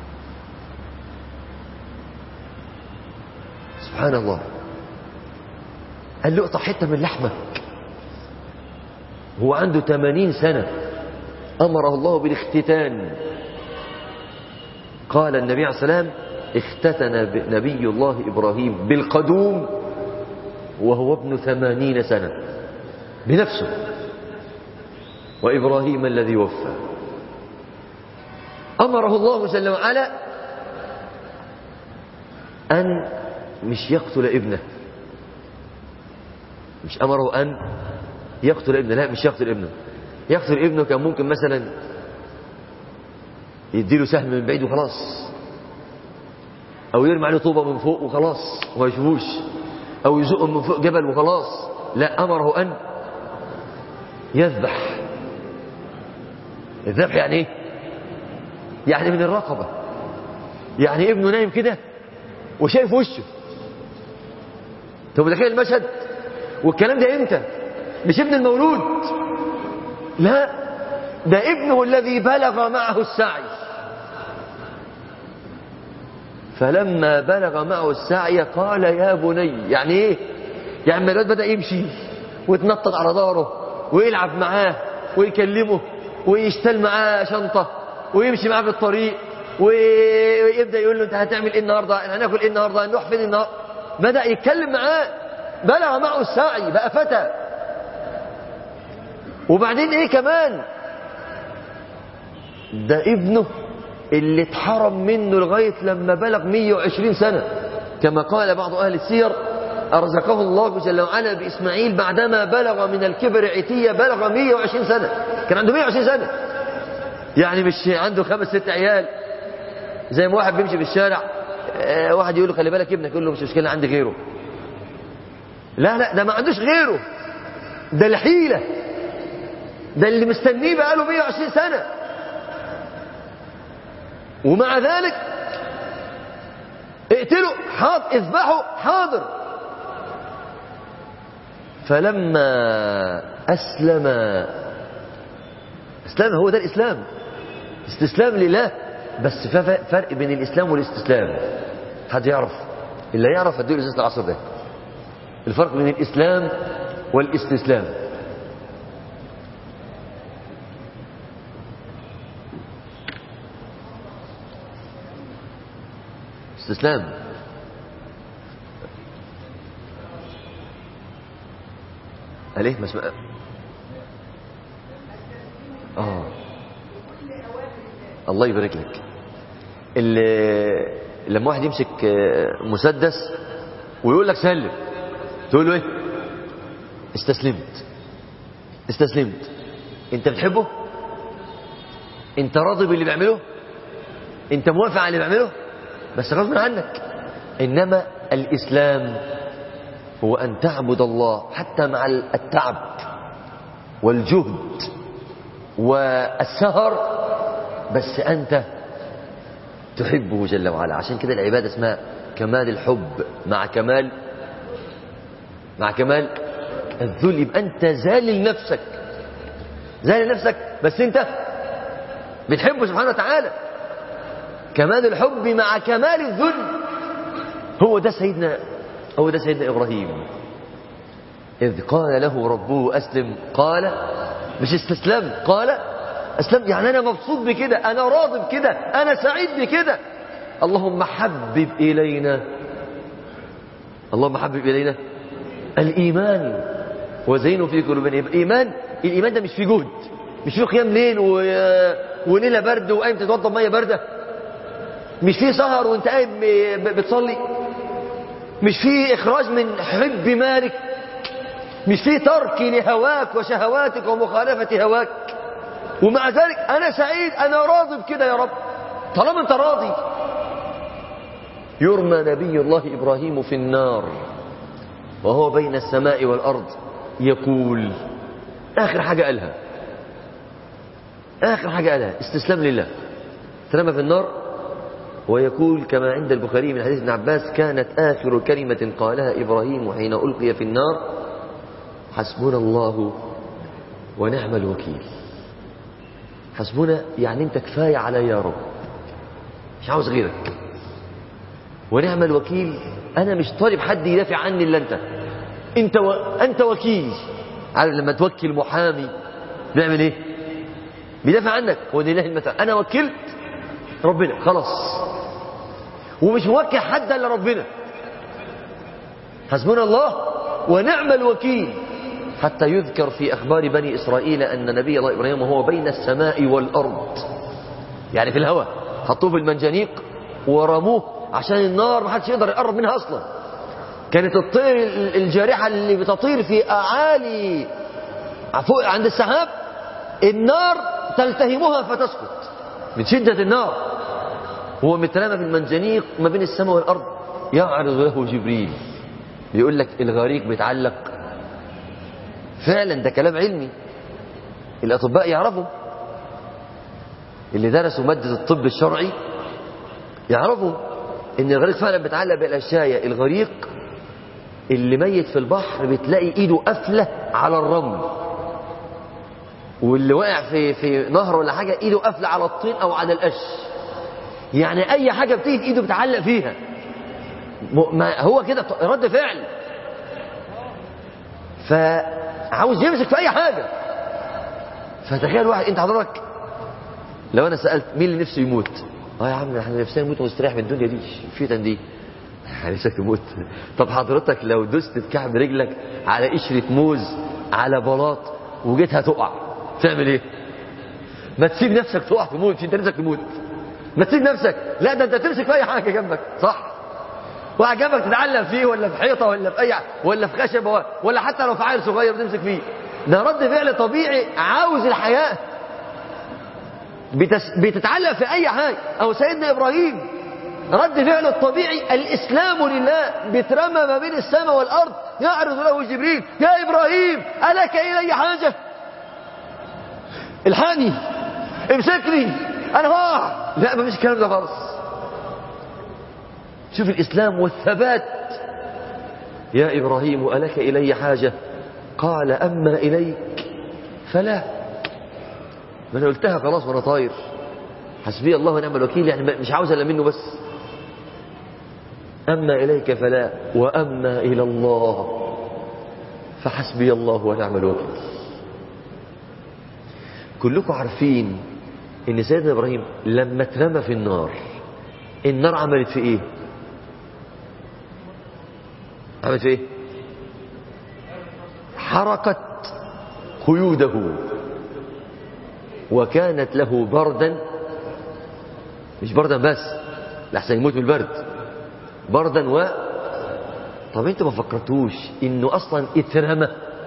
سبحان الله قال له اقطع حتة من لحمك هو عنده 80 سنة أمره الله بالاختتان قال النبي عليه السلام اختتن نبي الله إبراهيم بالقدوم وهو ابن ثمانين سنة بنفسه وإبراهيم الذي وفى أمره الله جل وعلا أن مش يقتل ابنه مش أمره أن يقتل ابنه لا مش يقتل ابنه يقتل ابنه كان ممكن مثلا يديله سهم من بعيد وخلاص أو يرمي عليه طوبة من فوق وخلاص وما يشوفوش أو يزقه من فوق جبل وخلاص لا أمره أن يذبح الذبح يعني ايه يعني من الرقبة يعني ابنه نايم كده وشايف وشه طب متخيل المشهد والكلام ده امتى مش ابن المولود لا ده ابنه الذي بلغ معه السعي فلما بلغ معه السعي قال يا بني يعني ايه يعني الواد بدأ يمشي ويتنطط على ظهره ويلعب معاه ويكلمه ويشتل معاه شنطة ويمشي معاه في الطريق ويبدأ يقول له انت هتعمل ايه النهاردة هناكل ايه النهاردة هنروح فين النهاردة بدأ يتكلم معاه بلغ معه السعي بقى فتى وبعدين ايه كمان ده ابنه اللي اتحرم منه لغاية لما بلغ 120 سنة كما قال بعض أهل السير أرزقه الله جل وعلا بإسماعيل بعدما بلغ من الكبر عتية بلغ 120 سنة كان عنده 120 سنة يعني مش عنده خمس ست عيال زي ما واحد بيمشي في الشارع آه، واحد يقول له خلي بالك ابنك يقول له مش مشكلة عندي غيره لا لا ده ما عندوش غيره ده الحيلة ده اللي مستنيه بقاله 120 سنة ومع ذلك اقتلوا حاضر اذبحوا حاضر فلما أسلم اسلام هو ده الإسلام استسلام لله بس في فرق بين الإسلام والاستسلام حد يعرف اللي يعرف هديه لزيزة العصر ده الفرق بين الإسلام والاستسلام استسلام عليه ما اسمع اه الله يبارك لك اللي لما واحد يمسك آه، مسدس ويقول لك سلم تقول له ايه استسلمت استسلمت انت بتحبه انت راضي باللي بيعمله انت موافق على اللي بيعمله بس غصب عنك انما الاسلام هو ان تعبد الله حتى مع التعب والجهد والسهر بس انت تحبه جل وعلا عشان كده العباده اسمها كمال الحب مع كمال مع كمال الذل يبقى انت ذالل نفسك ذالل نفسك بس انت بتحبه سبحانه وتعالى كمال الحب مع كمال الذل هو ده سيدنا هو ده سيدنا ابراهيم اذ قال له ربه اسلم قال مش استسلم قال اسلم يعني انا مبسوط بكده انا راضي بكده انا سعيد بكده اللهم حبب الينا اللهم حبب الينا الايمان وزينه في قلوبنا يبقى ايمان الايمان ده مش في جهد مش في قيام ليل و... وليله برد وقايم تتوضى بميه بارده مش في سهر وانت قايم ب- بتصلي مش في اخراج من حب مالك مش في ترك لهواك وشهواتك ومخالفه هواك ومع ذلك انا سعيد انا راضي بكده يا رب طالما انت راضي يرمى نبي الله ابراهيم في النار وهو بين السماء والارض يقول اخر حاجه قالها اخر حاجه قالها استسلام لله ترمى في النار ويقول كما عند البخاري من حديث ابن عباس كانت آخر كلمة قالها إبراهيم حين ألقي في النار حسبنا الله ونعم الوكيل حسبنا يعني انت كفاية على يا رب مش عاوز غيرك ونعم الوكيل انا مش طالب حد يدافع عني الا انت انت و... انت وكيل عارف لما توكل محامي بيعمل ايه بيدافع عنك هو لله المثل انا وكلت ربنا خلاص ومش موكل حد الا ربنا حسبنا الله ونعم الوكيل حتى يذكر في أخبار بني إسرائيل أن نبي الله إبراهيم وهو بين السماء والأرض يعني في الهواء حطوه في المنجنيق ورموه عشان النار ما حدش يقدر يقرب منها أصلا كانت الطير الجارحة اللي بتطير في أعالي فوق عند السحاب النار تلتهمها فتسقط من شدة النار هو مترمى في المنجنيق ما بين السماء والأرض يعرض له جبريل بيقول لك الغريق بيتعلق فعلا ده كلام علمي الأطباء يعرفوا اللي درسوا مادة الطب الشرعي يعرفوا ان الغريق فعلا بيتعلق بالأشياء الغريق اللي ميت في البحر بتلاقي ايده قافله على الرمل واللي واقع في في نهر ولا حاجه ايده قافله على الطين او على القش يعني اي حاجه بتيجي ايده بتعلق فيها ما هو كده رد فعل فعاوز يمسك في اي حاجه فتخيل واحد انت حضرتك لو انا سالت مين اللي نفسه يموت اه يا عم احنا نفسنا نموت ونستريح من الدنيا دي الفتن دي نفسك تموت طب حضرتك لو دست بكعب رجلك على قشرة موز على بلاط وجيت هتقع تعمل ايه ما تسيب نفسك تقع تموت انت نفسك تموت ما تسيب نفسك لا ده انت تمسك في اي حاجه جنبك صح واحد جنبك تتعلم فيه ولا في حيطه ولا في اي ولا في خشبه ولا حتى لو في عيل صغير بتمسك فيه ده رد فعل طبيعي عاوز الحياه بتس... بتتعلق في اي حاجه او سيدنا ابراهيم رد فعل الطبيعي الاسلام لله بيترمى ما بين السماء والارض يعرض له جبريل يا ابراهيم الك الي حاجه الحقني امسكني انا هقع لا ما فيش الكلام ده خالص شوف الاسلام والثبات يا ابراهيم الك الي حاجه قال اما اليك فلا ما انا قلتها خلاص وانا طاير حسبي الله ونعم الوكيل يعني مش عاوز الا منه بس اما اليك فلا واما الى الله فحسبي الله ونعم الوكيل كلكم عارفين ان سيدنا ابراهيم لما اترمى في النار النار عملت في ايه عملت في ايه حرقت قيوده وكانت له بردا مش بردا بس لحسن يموت من البرد بردا و طب انتوا ما فكرتوش انه اصلا اترمى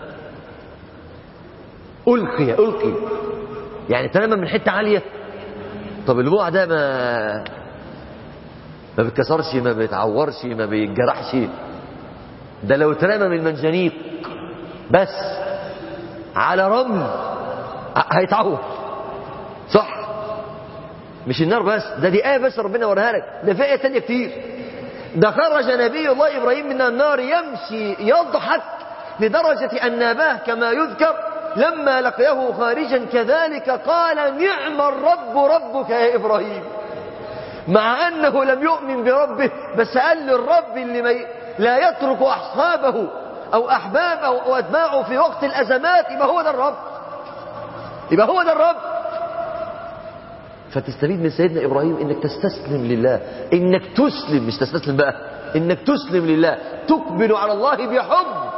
القي القي يعني اترمى من حته عاليه طب البقع ده ما ما بيتكسرش ما بيتعورش ما بيتجرحش ده لو اترمى من منجنيق بس على رمل هيتعور صح مش النار بس ده دي آية بس ربنا وريها لك ده في آية تانية كتير ده خرج نبي الله إبراهيم من النار يمشي يضحك لدرجة أن أباه كما يذكر لما لقيه خارجا كذلك قال نعم الرب ربك يا إبراهيم مع أنه لم يؤمن بربه بس قال للرب اللي ما لا يترك أصحابه أو أحبابه أو أتباعه في وقت الأزمات يبقى هو ده الرب يبقى هو ده الرب فتستفيد من سيدنا إبراهيم إنك تستسلم لله إنك تسلم مش تستسلم بقى إنك تسلم لله تقبل على الله بحب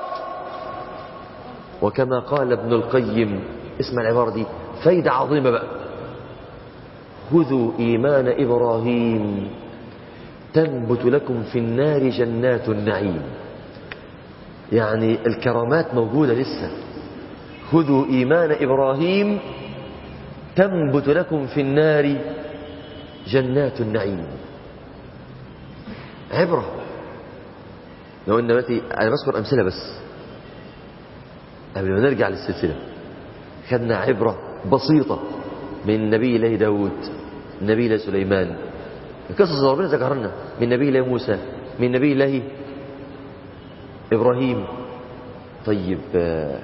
وكما قال ابن القيم اسمع العبارة دي فايدة عظيمة بقى خذوا إيمان إبراهيم تنبت لكم في النار جنات النعيم يعني الكرامات موجودة لسه خذوا إيمان إبراهيم تنبت لكم في النار جنات النعيم عبرة لو ان دلوقتي انا بذكر امثله بس قبل ما نرجع للسلسله خدنا عبره بسيطه من نبي الله داود نبي الله سليمان قصص ربنا ذكر لنا من نبي الله موسى من نبي الله إبراهيم طيب آه،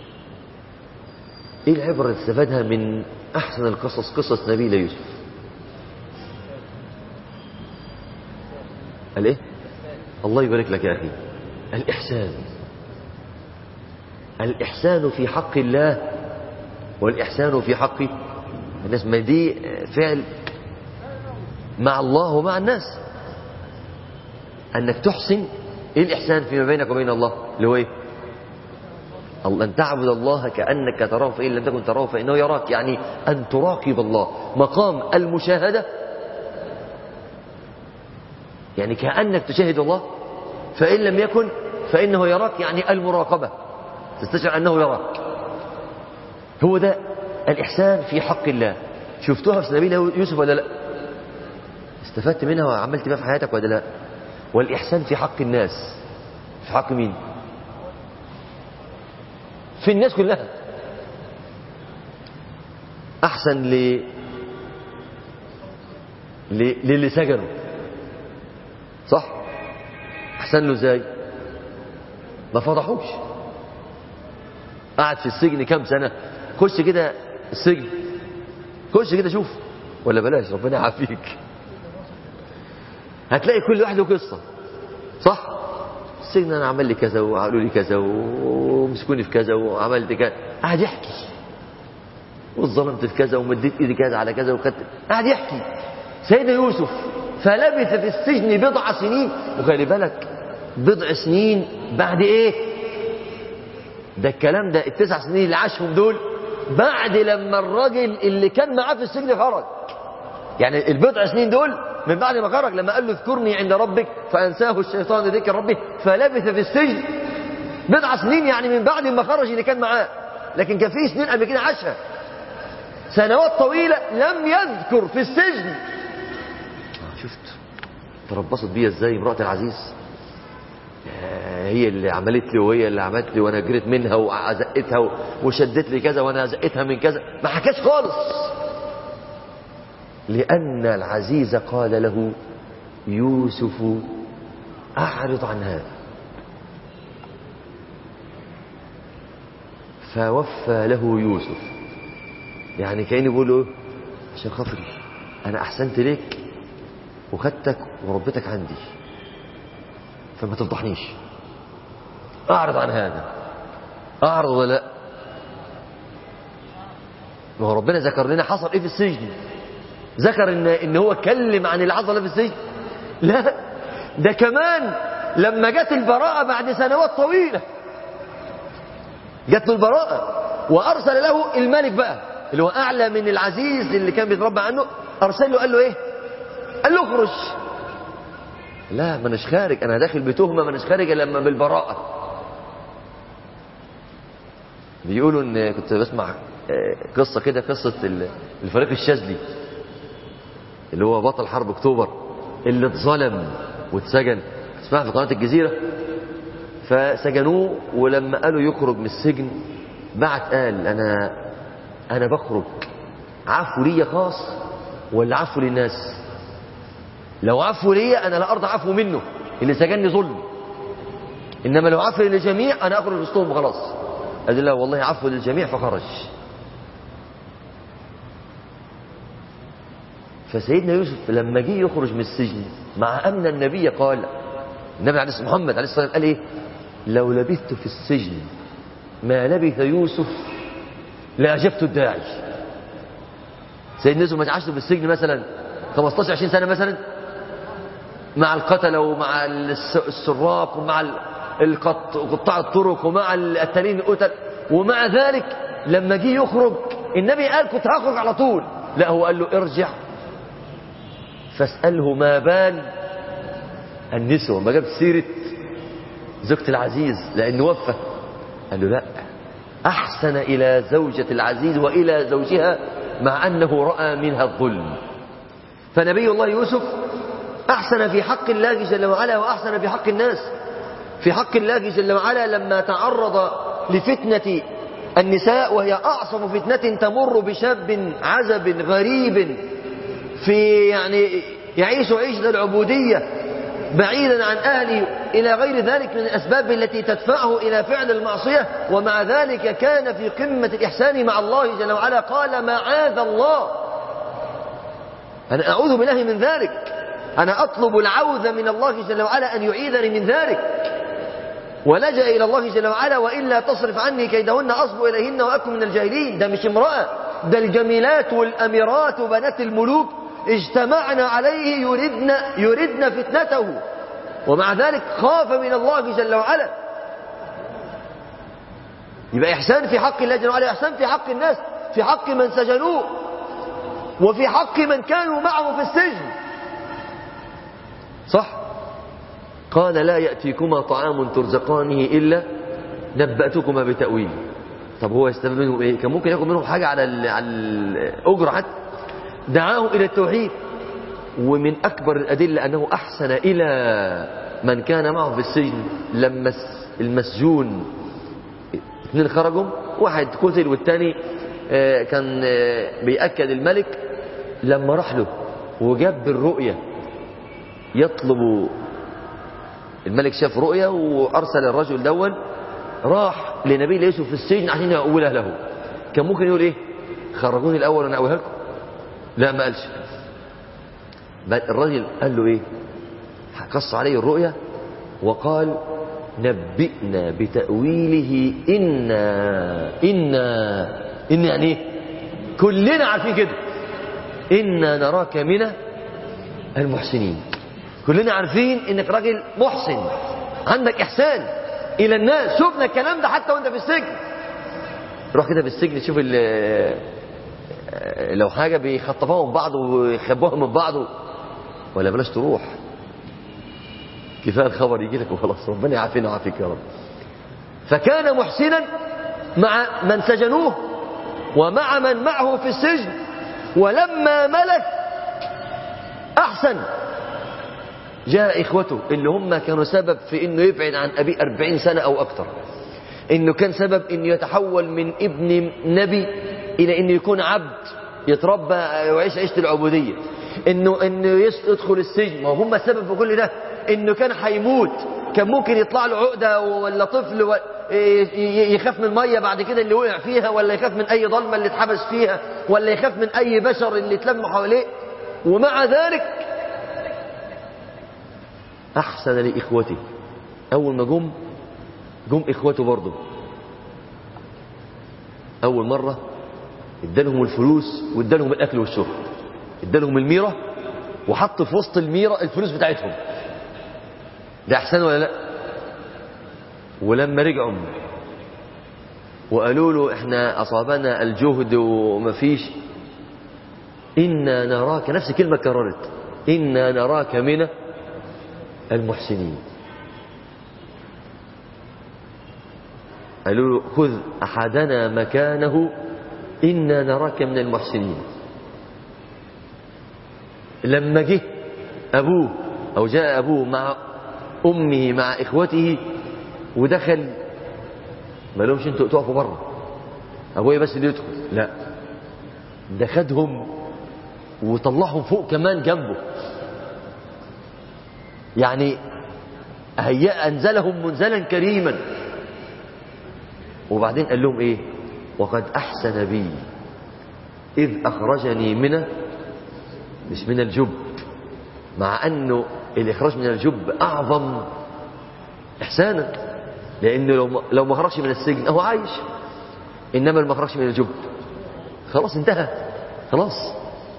ايه العبرة اللي استفادها من احسن القصص قصص نبيل يوسف قال ايه الله يبارك لك يا اخي الاحسان الاحسان في حق الله والاحسان في حق الناس ما دي فعل مع الله ومع الناس انك تحسن ايه الاحسان فيما بينك وبين الله اللي هو ايه الله أن تعبد الله كأنك تراه فإن لم تكن تراه فإنه يراك يعني أن تراقب الله مقام المشاهدة يعني كأنك تشاهد الله فإن لم يكن فإنه يراك يعني المراقبة تستشعر أنه يراك هو ده الإحسان في حق الله شفتوها في نبينا يوسف ولا لا استفدت منها وعملت بها في حياتك ولا لا والإحسان في حق الناس في حق مين في الناس كلها احسن ل ل- للي سجنوا صح احسن له ازاي ما فضحوش قعد في السجن كام سنه خش كده السجن خش كده شوف ولا بلاش ربنا يعافيك هتلاقي كل واحد له قصه صح السجن انا عمل لي كذا وقالوا لي كذا ومسكوني في كذا وعملت كذا قاعد يحكي واتظلمت في كذا ومديت ايدي كذا على كذا وخدت قاعد يحكي سيدنا يوسف فلبث في السجن بضع سنين وخلي بالك بضع سنين بعد ايه ده الكلام ده التسع سنين اللي عاشهم دول بعد لما الراجل اللي كان معاه في السجن خرج يعني البضع سنين دول من بعد ما خرج لما قال له اذكرني عند ربك فانساه الشيطان ذكر ربه فلبث في السجن بضع سنين يعني من بعد ما خرج اللي كان معاه لكن كان في سنين قبل كده عاشها سنوات طويلة لم يذكر في السجن شفت تربصت بيا ازاي امرأة العزيز آه، هي اللي عملت لي وهي اللي عملت لي وانا جريت منها وزقتها وشدت لي كذا وانا زقتها من كذا ما حكاش خالص لأن العزيز قال له يوسف أعرض عن هذا فوفى له يوسف يعني كأنه بيقول له عشان خاطري أنا أحسنت ليك وخدتك وربيتك عندي فما تفضحنيش أعرض عن هذا أعرض ولا لا ما هو ربنا ذكر لنا حصل إيه في السجن ذكر ان ان هو اتكلم عن اللي حصل في السجن لا ده كمان لما جت البراءة بعد سنوات طويلة جت له البراءة وارسل له الملك بقى اللي هو اعلى من العزيز اللي كان بيتربى عنه ارسل له قال له ايه قال له اخرج لا ما اناش خارج انا داخل بتهمه ما اناش خارج الا لما بالبراءه بيقولوا ان كنت بسمع آه، قصه كده قصه ال- الفريق الشاذلي اللي هو بطل حرب اكتوبر اللي اتظلم واتسجن اسمها في قناه الجزيره فسجنوه ولما قالوا يخرج من السجن بعت قال انا انا بخرج عفو ليا خاص ولا عفو للناس لو عفو ليا انا لا ارضى عفو منه اللي سجنني ظلم انما لو عفو للجميع انا اخرج وسطهم وخلاص قال لا والله عفو للجميع فخرج فسيدنا يوسف لما جه يخرج من السجن مع أن النبي قال النبي عليه الصلاة محمد عليه الصلاة والسلام قال إيه لو لبثت في السجن ما لبث يوسف لأجبت الداعي سيدنا يوسف ما عاش في السجن مثلا 15 20 سنة مثلا مع القتلة ومع الس- السراق ومع ال- القط- قطاع الطرق ومع التانيين القتل ومع ذلك لما جه يخرج النبي قال كنت هخرج على طول لا هو قال له ارجع فاسأله ما بال النسوة ما جاب سيرة زوجة العزيز لأنه وفى قال له لا أحسن إلى زوجة العزيز وإلى زوجها مع أنه رأى منها الظلم فنبي الله يوسف أحسن في حق الله جل وعلا وأحسن في حق الناس في حق الله جل وعلا لما تعرض لفتنة النساء وهي أعصم فتنة تمر بشاب عزب غريب في يعني يعيش عيشة العبودية بعيدا عن أهله إلى غير ذلك من الأسباب التي تدفعه إلى فعل المعصية ومع ذلك كان في قمة الإحسان مع الله جل وعلا قال معاذ الله أنا أعوذ بالله من ذلك أنا أطلب العوذ من الله جل وعلا أن يعيذني من ذلك ولجأ إلى الله جل وعلا وإلا تصرف عني كيدهن أصب إليهن وأكن من الجاهلين ده مش امرأة ده الجميلات والأميرات وبنات الملوك اجتمعنا عليه يردن, يردن فتنته ومع ذلك خاف من الله جل وعلا يبقى إحسان في حق الله جل وعلا إحسان في حق الناس في حق من سجنوه وفي حق من كانوا معه في السجن صح قال لا يأتيكما طعام ترزقانه إلا نبأتكما بتأويله طب هو يستفيد منهم ايه كان ممكن ياخد منهم حاجة على ال على الأجرة حتى دعاهم إلى التوحيد ومن أكبر الأدلة أنه أحسن إلى من كان معه في السجن لما المسجون اثنين خرجوا واحد قتل والتاني كان بيأكد الملك لما راح له وجاب بالرؤية يطلب الملك شاف رؤية وأرسل الرجل دون راح لنبي يوسف في السجن عشان يأولها له كان ممكن يقول ايه خرجوني الأول وأنا أقولها لكم لا ما قالش الرجل قال له ايه قص عليه الرؤيا وقال نبئنا بتأويله إنا إنا إن يعني ايه كلنا عارفين كده إنا نراك من المحسنين كلنا عارفين انك راجل محسن عندك احسان الى الناس شفنا الكلام ده حتى وانت في السجن روح كده في السجن شوف لو حاجة بيخطفوها من بعض ويخبوها من بعض ولا بلاش تروح كفاية الخبر يجي لك وخلاص ربنا يعافينا ويعافيك يا رب فكان محسنا مع من سجنوه ومع من معه في السجن ولما ملك أحسن جاء إخوته اللي هم كانوا سبب في أنه يبعد عن أبيه أربعين سنة أو أكثر أنه كان سبب أنه يتحول من ابن نبي إلى أنه يكون عبد يتربى ويعيش عيشة العبودية أنه, إنه يدخل السجن وهم السبب في كل ده أنه كان هيموت كان ممكن يطلع له عقدة ولا طفل و... يخاف من المية بعد كده اللي وقع فيها ولا يخاف من أي ظلمة اللي اتحبس فيها ولا يخاف من أي بشر اللي اتلموا حواليه ومع ذلك أحسن لإخوته أول ما جم جم إخوته برضه أول مرة ادالهم الفلوس وادالهم الأكل والشرب ادالهم الميرة وحط في وسط الميرة الفلوس بتاعتهم ده أحسن ولا لا ولما رجعوا وقالوا له احنا أصابنا الجهد ومفيش إنا نراك نفس الكلمة كررت إنا نراك من المحسنين قالوا له خذ أحدنا مكانه إنا نراك من المحسنين لما جه أبوه أو جاء أبوه مع أمه مع إخوته ودخل ما لهمش انتوا تقفوا بره أبويا بس اللي يدخل لا ده خدهم وطلعهم فوق كمان جنبه يعني هيأ أنزلهم منزلا كريما وبعدين قال لهم ايه وقد احسن بي اذ اخرجني من مش من الجب مع انه الاخراج من الجب اعظم احسانا لانه لو لو ما خرجش من السجن هو عايش انما ما خرجش من الجب خلاص انتهى خلاص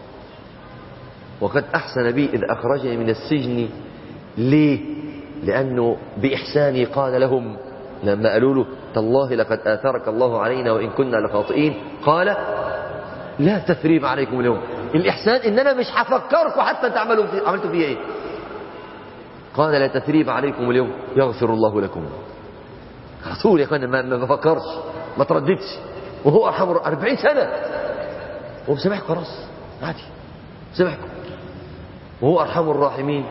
وقد احسن بي اذ اخرجني من السجن ليه لانه باحساني قال لهم لما قالوا له تالله لقد آثرك الله علينا وإن كنا لخاطئين قال لا تثريب عليكم اليوم الإحسان إن أنا مش هفكركم حتى تعملوا في عملتوا فيه إيه قال لا تثريب عليكم اليوم يغفر الله لكم رسول يا اخوانا ما ما بفكرش ما ترددش وهو ارحم الر- 40 سنه وبسامحكم خلاص عادي سامحكم وهو ارحم الراحمين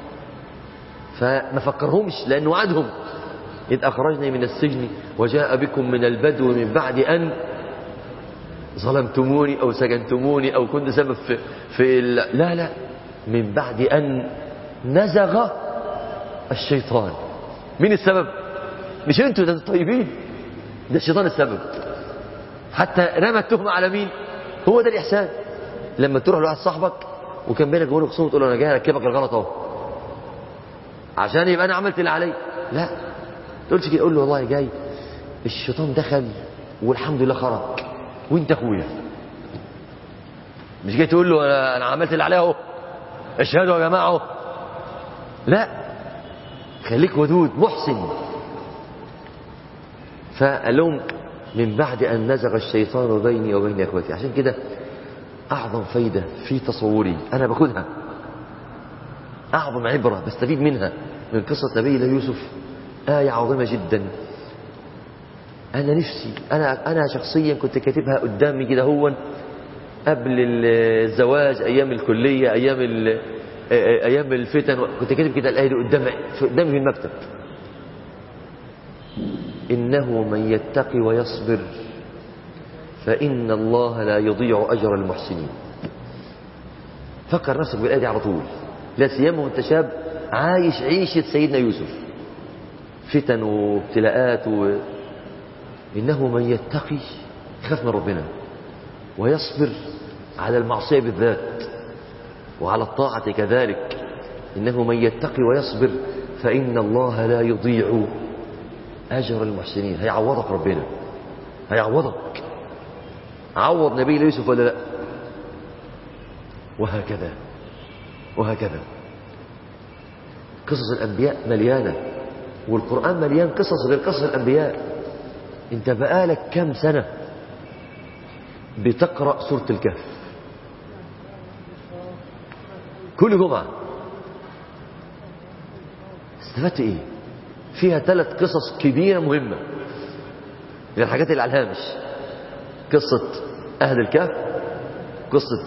فما فكرهمش لانه وعدهم إذ أخرجني من السجن وجاء بكم من البدو من بعد أن ظلمتموني أو سجنتموني أو كنت سبب في, في ال... لا لا من بعد أن نزغ الشيطان مين السبب مش انتوا ده انتوا طيبين ده الشيطان السبب حتى رمى التهمة على مين هو ده الإحسان لما تروح لواحد صاحبك وكان بينك وبينه خصوم تقول له انا جاي اركبك الغلط اهو عشان يبقى انا عملت اللي علي لا تقولش كده قول له والله جاي الشيطان دخل والحمد لله خرج وانت اخويا مش جاي تقول له انا أنا عملت اللي عليا اهو اشهدوا يا جماعه اهو لا خليك ودود محسن فقال لهم من بعد ان نزغ الشيطان بيني وبين اخوتي عشان كده اعظم فايده في تصوري انا باخدها اعظم عبره بستفيد منها من قصه نبي الله يوسف ايه عظيمه جدا انا نفسي انا انا شخصيا كنت كاتبها قدامي كده هو قبل الزواج ايام الكليه ايام ال- ايام الفتن كنت كاتب كده الايه دي قدامي في- قدامي في المكتب انه من يتقي ويصبر فان الله لا يضيع اجر المحسنين فكر نفسك بالايه دي على طول لا سيما وانت شاب عايش عيشه سيدنا يوسف فتن وابتلاءات و... إنه من يتقي يخاف من ربنا ويصبر على المعصية بالذات وعلى الطاعة كذلك إنه من يتقي ويصبر فإن الله لا يضيع أجر المحسنين هيعوضك ربنا هيعوضك عوض نبي يوسف ولا لا وهكذا وهكذا قصص الأنبياء مليانة والقرآن مليان قصص غير قصص الأنبياء انت بقالك كم سنة بتقرأ سورة الكهف كل جمعة استفدت ايه فيها ثلاث قصص كبيرة مهمة من الحاجات اللي على الهامش قصة أهل الكهف قصة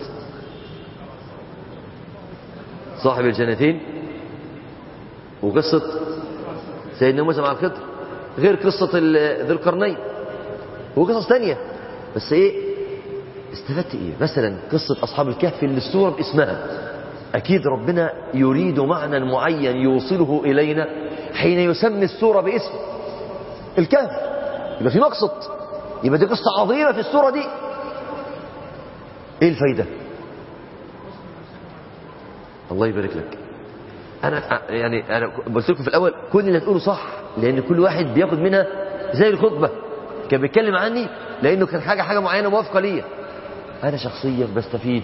صاحب الجنتين وقصة سيدنا موسى مع الخضر غير قصة ال- ذي القرنين وقصص تانية بس ايه استفدت ايه مثلا قصة اصحاب الكهف اللي السورة باسمها اكيد ربنا يريد معنى معين يوصله الينا حين يسمي السورة باسم الكهف يبقى في مقصد يبقى دي قصة عظيمة في السورة دي ايه الفايدة الله يبارك لك انا يعني انا قلت لكم في الاول كل اللي هتقوله صح لان كل واحد بياخد منها زي الخطبه كان بيتكلم عني لانه كان حاجه حاجه معينه موافقه ليا انا شخصيا بستفيد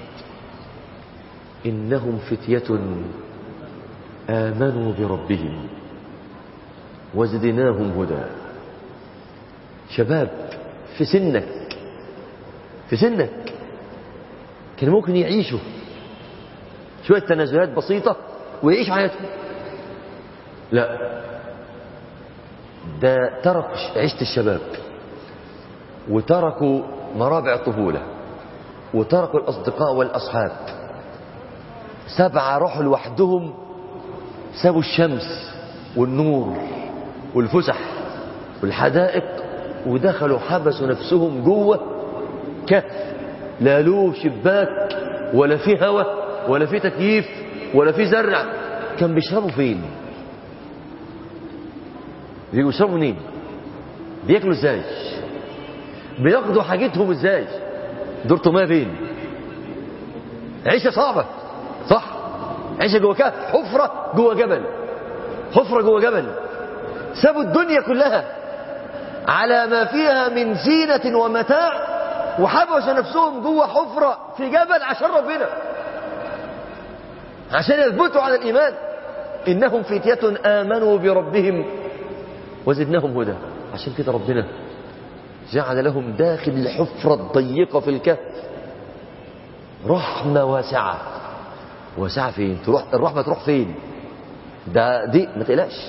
انهم فتيه امنوا بربهم وزدناهم هدى شباب في سنك في سنك كان ممكن يعيشوا شويه تنازلات بسيطه ويعيش حياتهم لا ده ترك عيشة الشباب وتركوا مرابع الطفولة وتركوا الأصدقاء والأصحاب سبعة راحوا لوحدهم سابوا الشمس والنور والفسح والحدائق ودخلوا حبسوا نفسهم جوه كهف لا له شباك ولا فيه هواء ولا فيه تكييف ولا فيه زرع كان بيشربوا فين بيجوا يشربوا منين بياكلوا ازاي بياخدوا حاجتهم ازاي دورته ما فين عيشه صعبه صح عيشه جوه كهف حفره جوه جبل حفره جوه جبل سابوا الدنيا كلها على ما فيها من زينه ومتاع وحبسوا نفسهم جوه حفره في جبل عشان ربنا عشان يثبتوا على الإيمان إنهم فتية آمنوا بربهم وزدناهم هدى عشان كده ربنا جعل لهم داخل الحفرة الضيقة في الكهف رحمة واسعة واسعة فين تروح الرحمة تروح فين ده دي ما تقلقش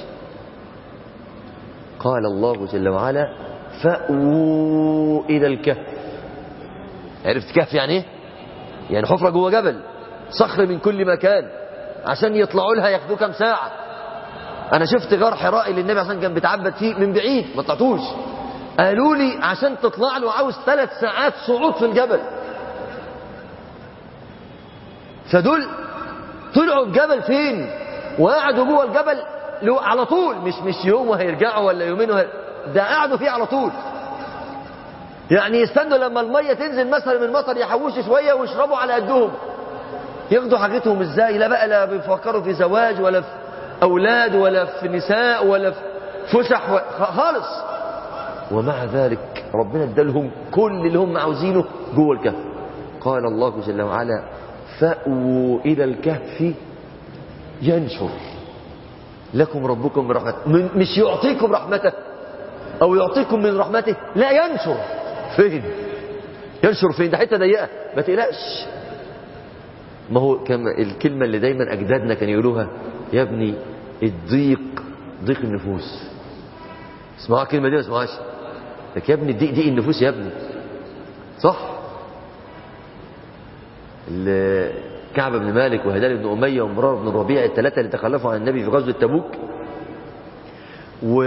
قال الله جل وعلا فأووا إلى الكهف عرفت كهف يعني ايه يعني حفرة جوه جبل صخر من كل مكان عشان يطلعوا لها ياخدوا كام ساعة أنا شفت غار حراء اللي النبي عشان كان بيتعبد فيه من بعيد ما طلعتوش قالوا لي عشان تطلع له عاوز ثلاث ساعات صعود في الجبل فدول طلعوا الجبل فين وقعدوا جوه الجبل لو- على طول مش مش يوم وهيرجعوا ولا يومين وهي... ده قعدوا فيه على طول يعني يستنوا لما الميه تنزل مثلا من المطر يحوشوا شويه ويشربوا على قدهم ياخدوا حاجتهم ازاي لا بقى لا بيفكروا في زواج ولا في اولاد ولا في نساء ولا في فسح و... خ- خالص ومع ذلك ربنا ادالهم كل اللي هم عاوزينه جوه الكهف قال الله جل وعلا فأووا إلى الكهف ينشر لكم ربكم من رحمته من- مش يعطيكم رحمته أو يعطيكم من رحمته لا ينشر فين ينشر فين ده حتة ضيقة ما تقلقش ما هو كما الكلمة اللي دايما أجدادنا كانوا يقولوها يا ابني الضيق ضيق النفوس اسمعوا الكلمة دي ما اسمعهاش لك يا ابني الضيق ضيق النفوس يا ابني صح ال- كعب بن مالك وهلال بن أمية ومرار بن الربيع الثلاثة اللي تخلفوا عن النبي في غزوة تبوك و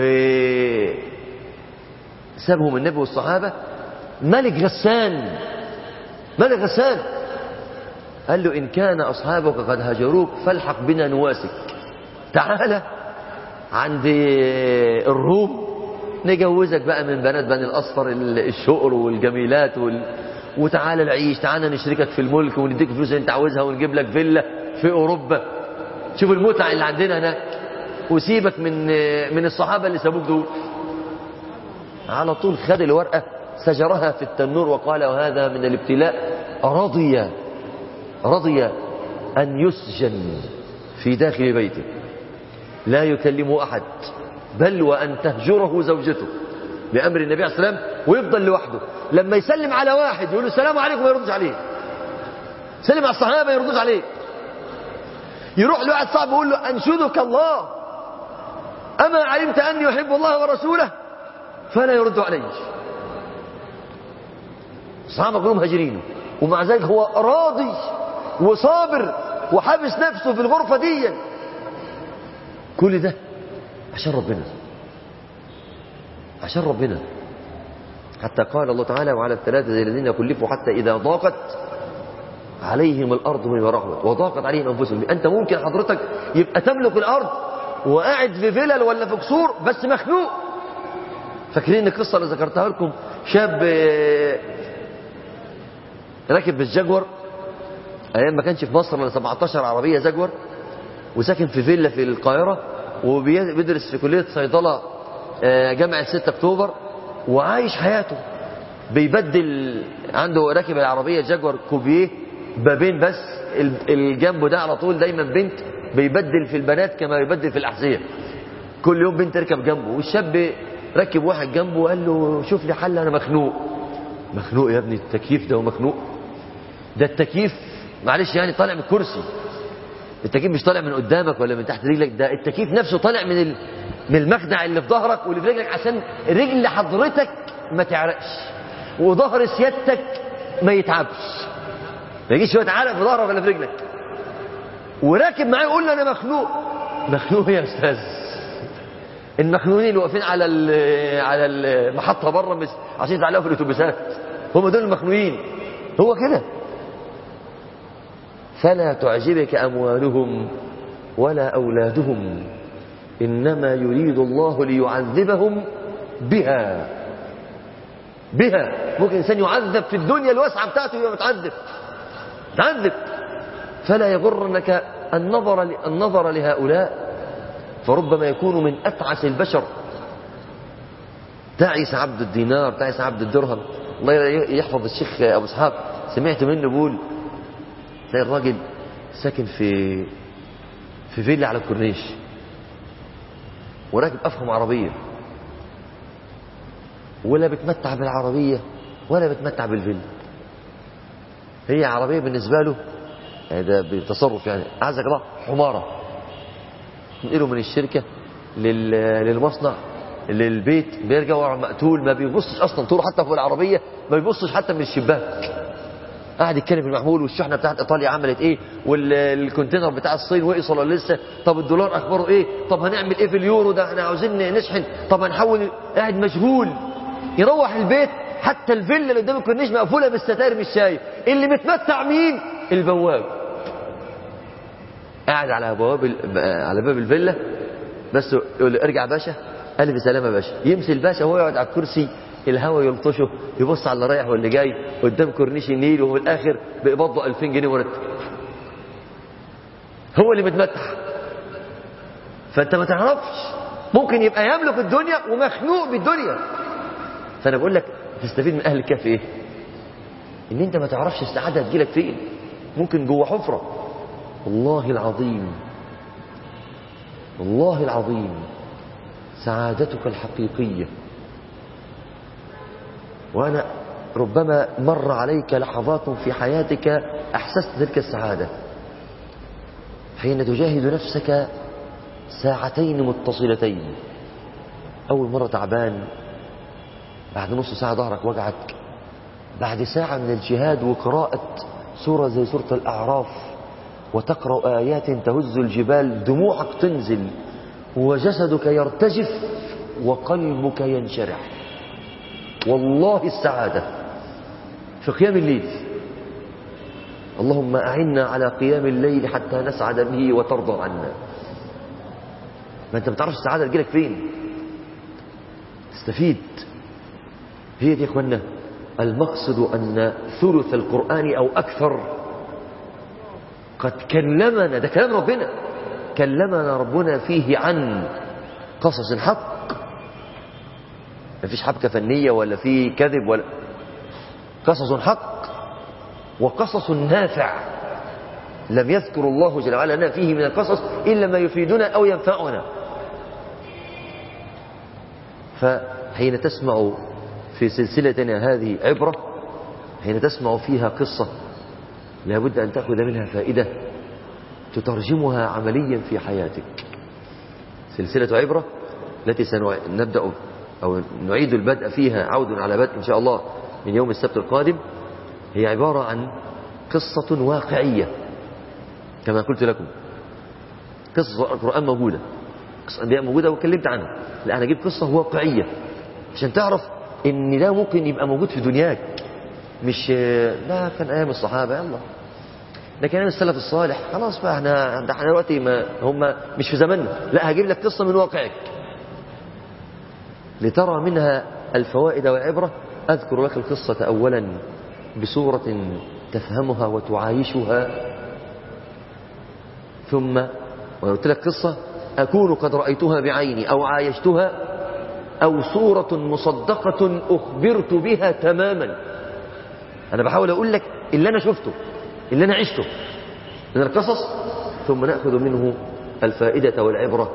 سابهم النبي والصحابة ملك غسان ملك غسان قال له إن كان أصحابك قد هجروك فالحق بنا نواسك تعالى عند الروم نجوزك بقى من بنات بني الأصفر الشقر والجميلات وال... وتعالى العيش تعالى نشركك في الملك ونديك فلوس اللي انت عاوزها ونجيب لك فيلا في أوروبا شوف المتعة اللي عندنا هناك وسيبك من من الصحابة اللي سابوك دول على طول خد الورقة سجرها في التنور وقال وهذا من الابتلاء رضي رضي أن يسجن في داخل بيته لا يكلمه أحد بل وأن تهجره زوجته بأمر النبي عليه السلام ويفضل لوحده لما يسلم على واحد يقول له السلام عليكم ما يردش عليه سلم على الصحابة ما يردوش عليه يروح لواحد صاحب يقول له أنشدك الله أما علمت أني أحب الله ورسوله فلا يرد عليه الصحابة كلهم هاجرينه ومع ذلك هو راضي وصابر وحابس نفسه في الغرفة دي كل ده عشان ربنا عشان ربنا حتى قال الله تعالى وعلى الثلاثة زي الذين كلفوا حتى إذا ضاقت عليهم الأرض بما رحمت وضاقت عليهم أنفسهم أنت ممكن حضرتك يبقى تملك الأرض وقاعد في فلل ولا في قصور بس مخنوق فاكرين القصة اللي ذكرتها لكم شاب آه، راكب بالجاكور أيام ما كانش في مصر إلا 17 عربية جاكور وساكن في فيلا في القاهرة وبيدرس في كلية صيدلة آه، جامعة 6 أكتوبر وعايش حياته بيبدل عنده راكب العربية جاكور كوبيه بابين بس ال- الجنب ده على طول دايما بنت بيبدل في البنات كما يبدل في الأحذية كل يوم بنت تركب جنبه والشاب ركب واحد جنبه وقال له شوف لي حل انا مخنوق مخنوق يا ابني التكييف ده ومخنوق ده التكييف معلش يعني طالع من الكرسي التكييف مش طالع من قدامك ولا من تحت رجلك ده التكييف نفسه طالع من ال... من المخدع اللي في ظهرك واللي في رجلك عشان رجل حضرتك ما تعرقش وظهر سيادتك ما يتعبش ما يجيش شويه عرق في ظهرك ولا في رجلك وراكب معاه يقول له انا مخنوق مخنوق يا استاذ المخنوقين اللي واقفين على ال- على المحطه بره مش عشان يتعلقوا في الاتوبيسات هم دول المخنوقين هو كده فلا تعجبك اموالهم ولا اولادهم انما يريد الله ليعذبهم بها بها ممكن انسان يعذب في الدنيا الواسعه بتاعته يبقى متعذب متعذب فلا يغرنك النظر النظر لهؤلاء فربما يكون من أتعس البشر تعس عبد الدينار تعس عبد الدرهم الله يحفظ الشيخ أبو إسحاق سمعت منه بيقول تلاقي الراجل ساكن في في فيلا على الكورنيش وراكب أفخم عربية ولا بتمتع بالعربية ولا بتمتع بالفيلا هي عربية بالنسبة له يعني ده بتصرف يعني أعزك الله حمارة تنقله من الشركة لل... للمصنع للبيت بيرجع ورا مقتول ما بيبصش اصلا طوله حتى فوق العربيه ما بيبصش حتى من الشباك قاعد يتكلم في المحمول والشحنه بتاعت ايطاليا عملت ايه والكونتينر بتاع الصين وقص ولا لسه طب الدولار اخباره ايه طب هنعمل ايه في اليورو ده احنا عاوزين نشحن طب هنحول قاعد مشغول يروح البيت حتى الفيلا اللي قدام الكورنيش مقفوله بالستاير مش شايف اللي متمتع مين البواب قاعد على بواب ال- على باب الفيلا بس يقول له ارجع باشا الف سلامه يا باشا يمشي الباشا وهو يقعد على الكرسي الهوا يلطشه يبص على اللي رايح واللي جاي قدام كورنيش النيل وفي الاخر بيقبض له 2000 جنيه مرتب هو اللي متمتع فانت ما تعرفش ممكن يبقى يملك الدنيا ومخنوق بالدنيا فانا بقول لك تستفيد من اهل الكهف ايه ان انت ما تعرفش السعاده هتجيلك فين ممكن جوه حفره والله العظيم والله العظيم سعادتك الحقيقيه وانا ربما مر عليك لحظات في حياتك احسست تلك السعاده حين تجاهد نفسك ساعتين متصلتين اول مره تعبان بعد نص ساعه ظهرك وجعك بعد ساعه من الجهاد وقراءه سوره زي سوره الاعراف وتقرا ايات تهز الجبال دموعك تنزل وجسدك يرتجف وقلبك ينشرح والله السعاده في قيام الليل اللهم أعنا على قيام الليل حتى نسعد به وترضى عنا ما أنت ما تعرفش السعادة تجيلك فين تستفيد هي دي يا إخوانا المقصد أن ثلث القرآن أو أكثر قد كلمنا ده كلام ربنا كلمنا ربنا فيه عن قصص الحق ما فيش حبكة فنية ولا في كذب ولا قصص حق وقصص نافع لم يذكر الله جل وعلا لنا فيه من القصص إلا ما يفيدنا أو ينفعنا فحين تسمع في سلسلتنا هذه عبرة حين تسمع فيها قصة لابد أن تأخذ منها فائدة تترجمها عمليا في حياتك سلسلة عبرة التي سنبدأ أو نعيد البدء فيها عود على بدء إن شاء الله من يوم السبت القادم هي عبارة عن قصة واقعية كما قلت لكم قصة القرآن موجودة قصة الأنبياء موجودة وكلمت عنها لا أنا أجيب قصة واقعية عشان تعرف إن ده ممكن يبقى موجود في دنياك مش لا كان أيام الصحابة يلا ده كان أيام السلف الصالح خلاص بقى احنا ده احنا دلوقتي ما هم مش في زماننا لا هجيب لك قصة من واقعك لترى منها الفوائد والعبرة أذكر لك القصة أولا بصورة تفهمها وتعايشها ثم وأنا قلت لك قصة أكون قد رأيتها بعيني أو عايشتها أو صورة مصدقة أخبرت بها تماما أنا بحاول أقول لك اللي أنا شفته اللي أنا عشته من القصص ثم نأخذ منه الفائدة والعبرة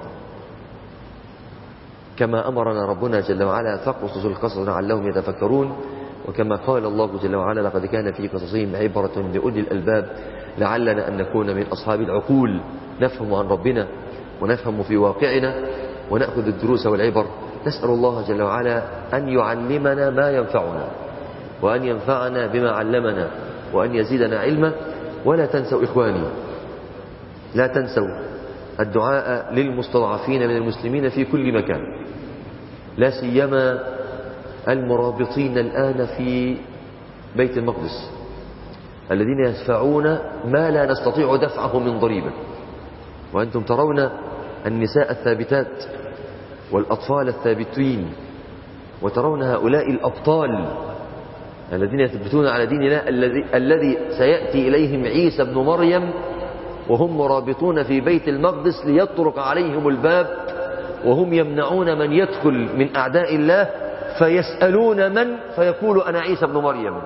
كما أمرنا ربنا جل وعلا فاقصصوا القصص لعلهم يتفكرون وكما قال الله جل وعلا لقد كان في قصصهم عبرة لأولي الألباب لعلنا أن نكون من أصحاب العقول نفهم عن ربنا ونفهم في واقعنا ونأخذ الدروس والعبر نسأل الله جل وعلا أن يعلمنا ما ينفعنا وأن ينفعنا بما علمنا وأن يزيدنا علما ولا تنسوا إخواني لا تنسوا الدعاء للمستضعفين من المسلمين في كل مكان لا سيما المرابطين الآن في بيت المقدس الذين يدفعون ما لا نستطيع دفعه من ضريبة وأنتم ترون النساء الثابتات والأطفال الثابتين وترون هؤلاء الأبطال الذين يثبتون على دين الله الذي, الذي سيأتي إليهم عيسى بن مريم وهم مرابطون في بيت المقدس ليطرق عليهم الباب وهم يمنعون من يدخل من أعداء الله فيسألون من فيقول أنا عيسى بن مريم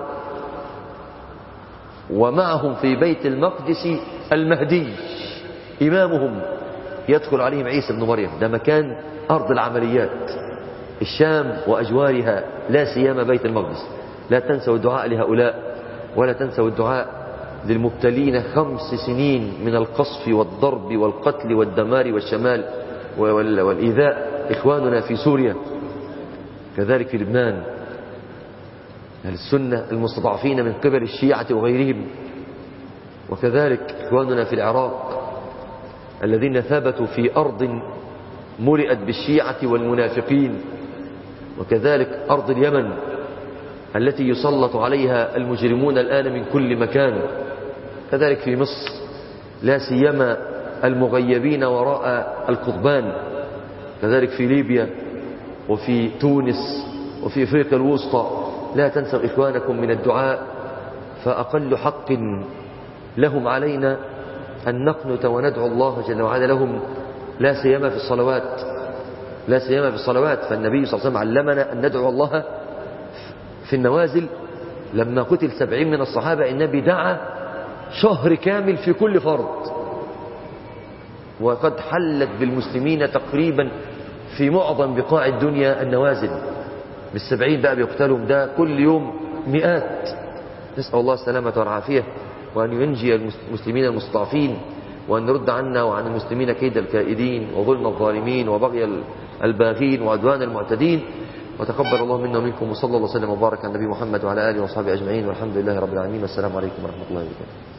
ومعهم في بيت المقدس المهدي إمامهم يدخل عليهم عيسى بن مريم ده مكان أرض العمليات الشام وأجوارها لا سيما بيت المقدس لا تنسوا الدعاء لهؤلاء ولا تنسوا الدعاء للمبتلين خمس سنين من القصف والضرب والقتل والدمار والشمال والإيذاء إخواننا في سوريا كذلك في لبنان أهل السنة المستضعفين من قبل الشيعة وغيرهم وكذلك إخواننا في العراق الذين ثبتوا في أرض ملئت بالشيعة والمنافقين وكذلك أرض اليمن التي يسلط عليها المجرمون الآن من كل مكان كذلك في مصر لا سيما المغيبين وراء القضبان كذلك في ليبيا وفي تونس وفي افريقيا الوسطى لا تنسوا اخوانكم من الدعاء فاقل حق لهم علينا ان نقنت وندعو الله جل وعلا لهم لا سيما في الصلوات لا سيما في الصلوات فالنبي صلى الله عليه وسلم علمنا ان ندعو الله في النوازل لما قتل سبعين من الصحابة النبي دعا شهر كامل في كل فرض وقد حلت بالمسلمين تقريبا في معظم بقاع الدنيا النوازل بالسبعين بقى بيقتلهم ده كل يوم مئات نسأل الله السلامة والعافية وأن ينجي المسلمين المستضعفين وأن يرد عنا وعن المسلمين كيد الكائدين وظلم الظالمين وبغي الباغين وعدوان المعتدين وتقبل الله منا ومنكم وصلى الله وسلم وبارك على النبي محمد وعلى اله وصحبه اجمعين والحمد لله رب العالمين والسلام عليكم ورحمه الله وبركاته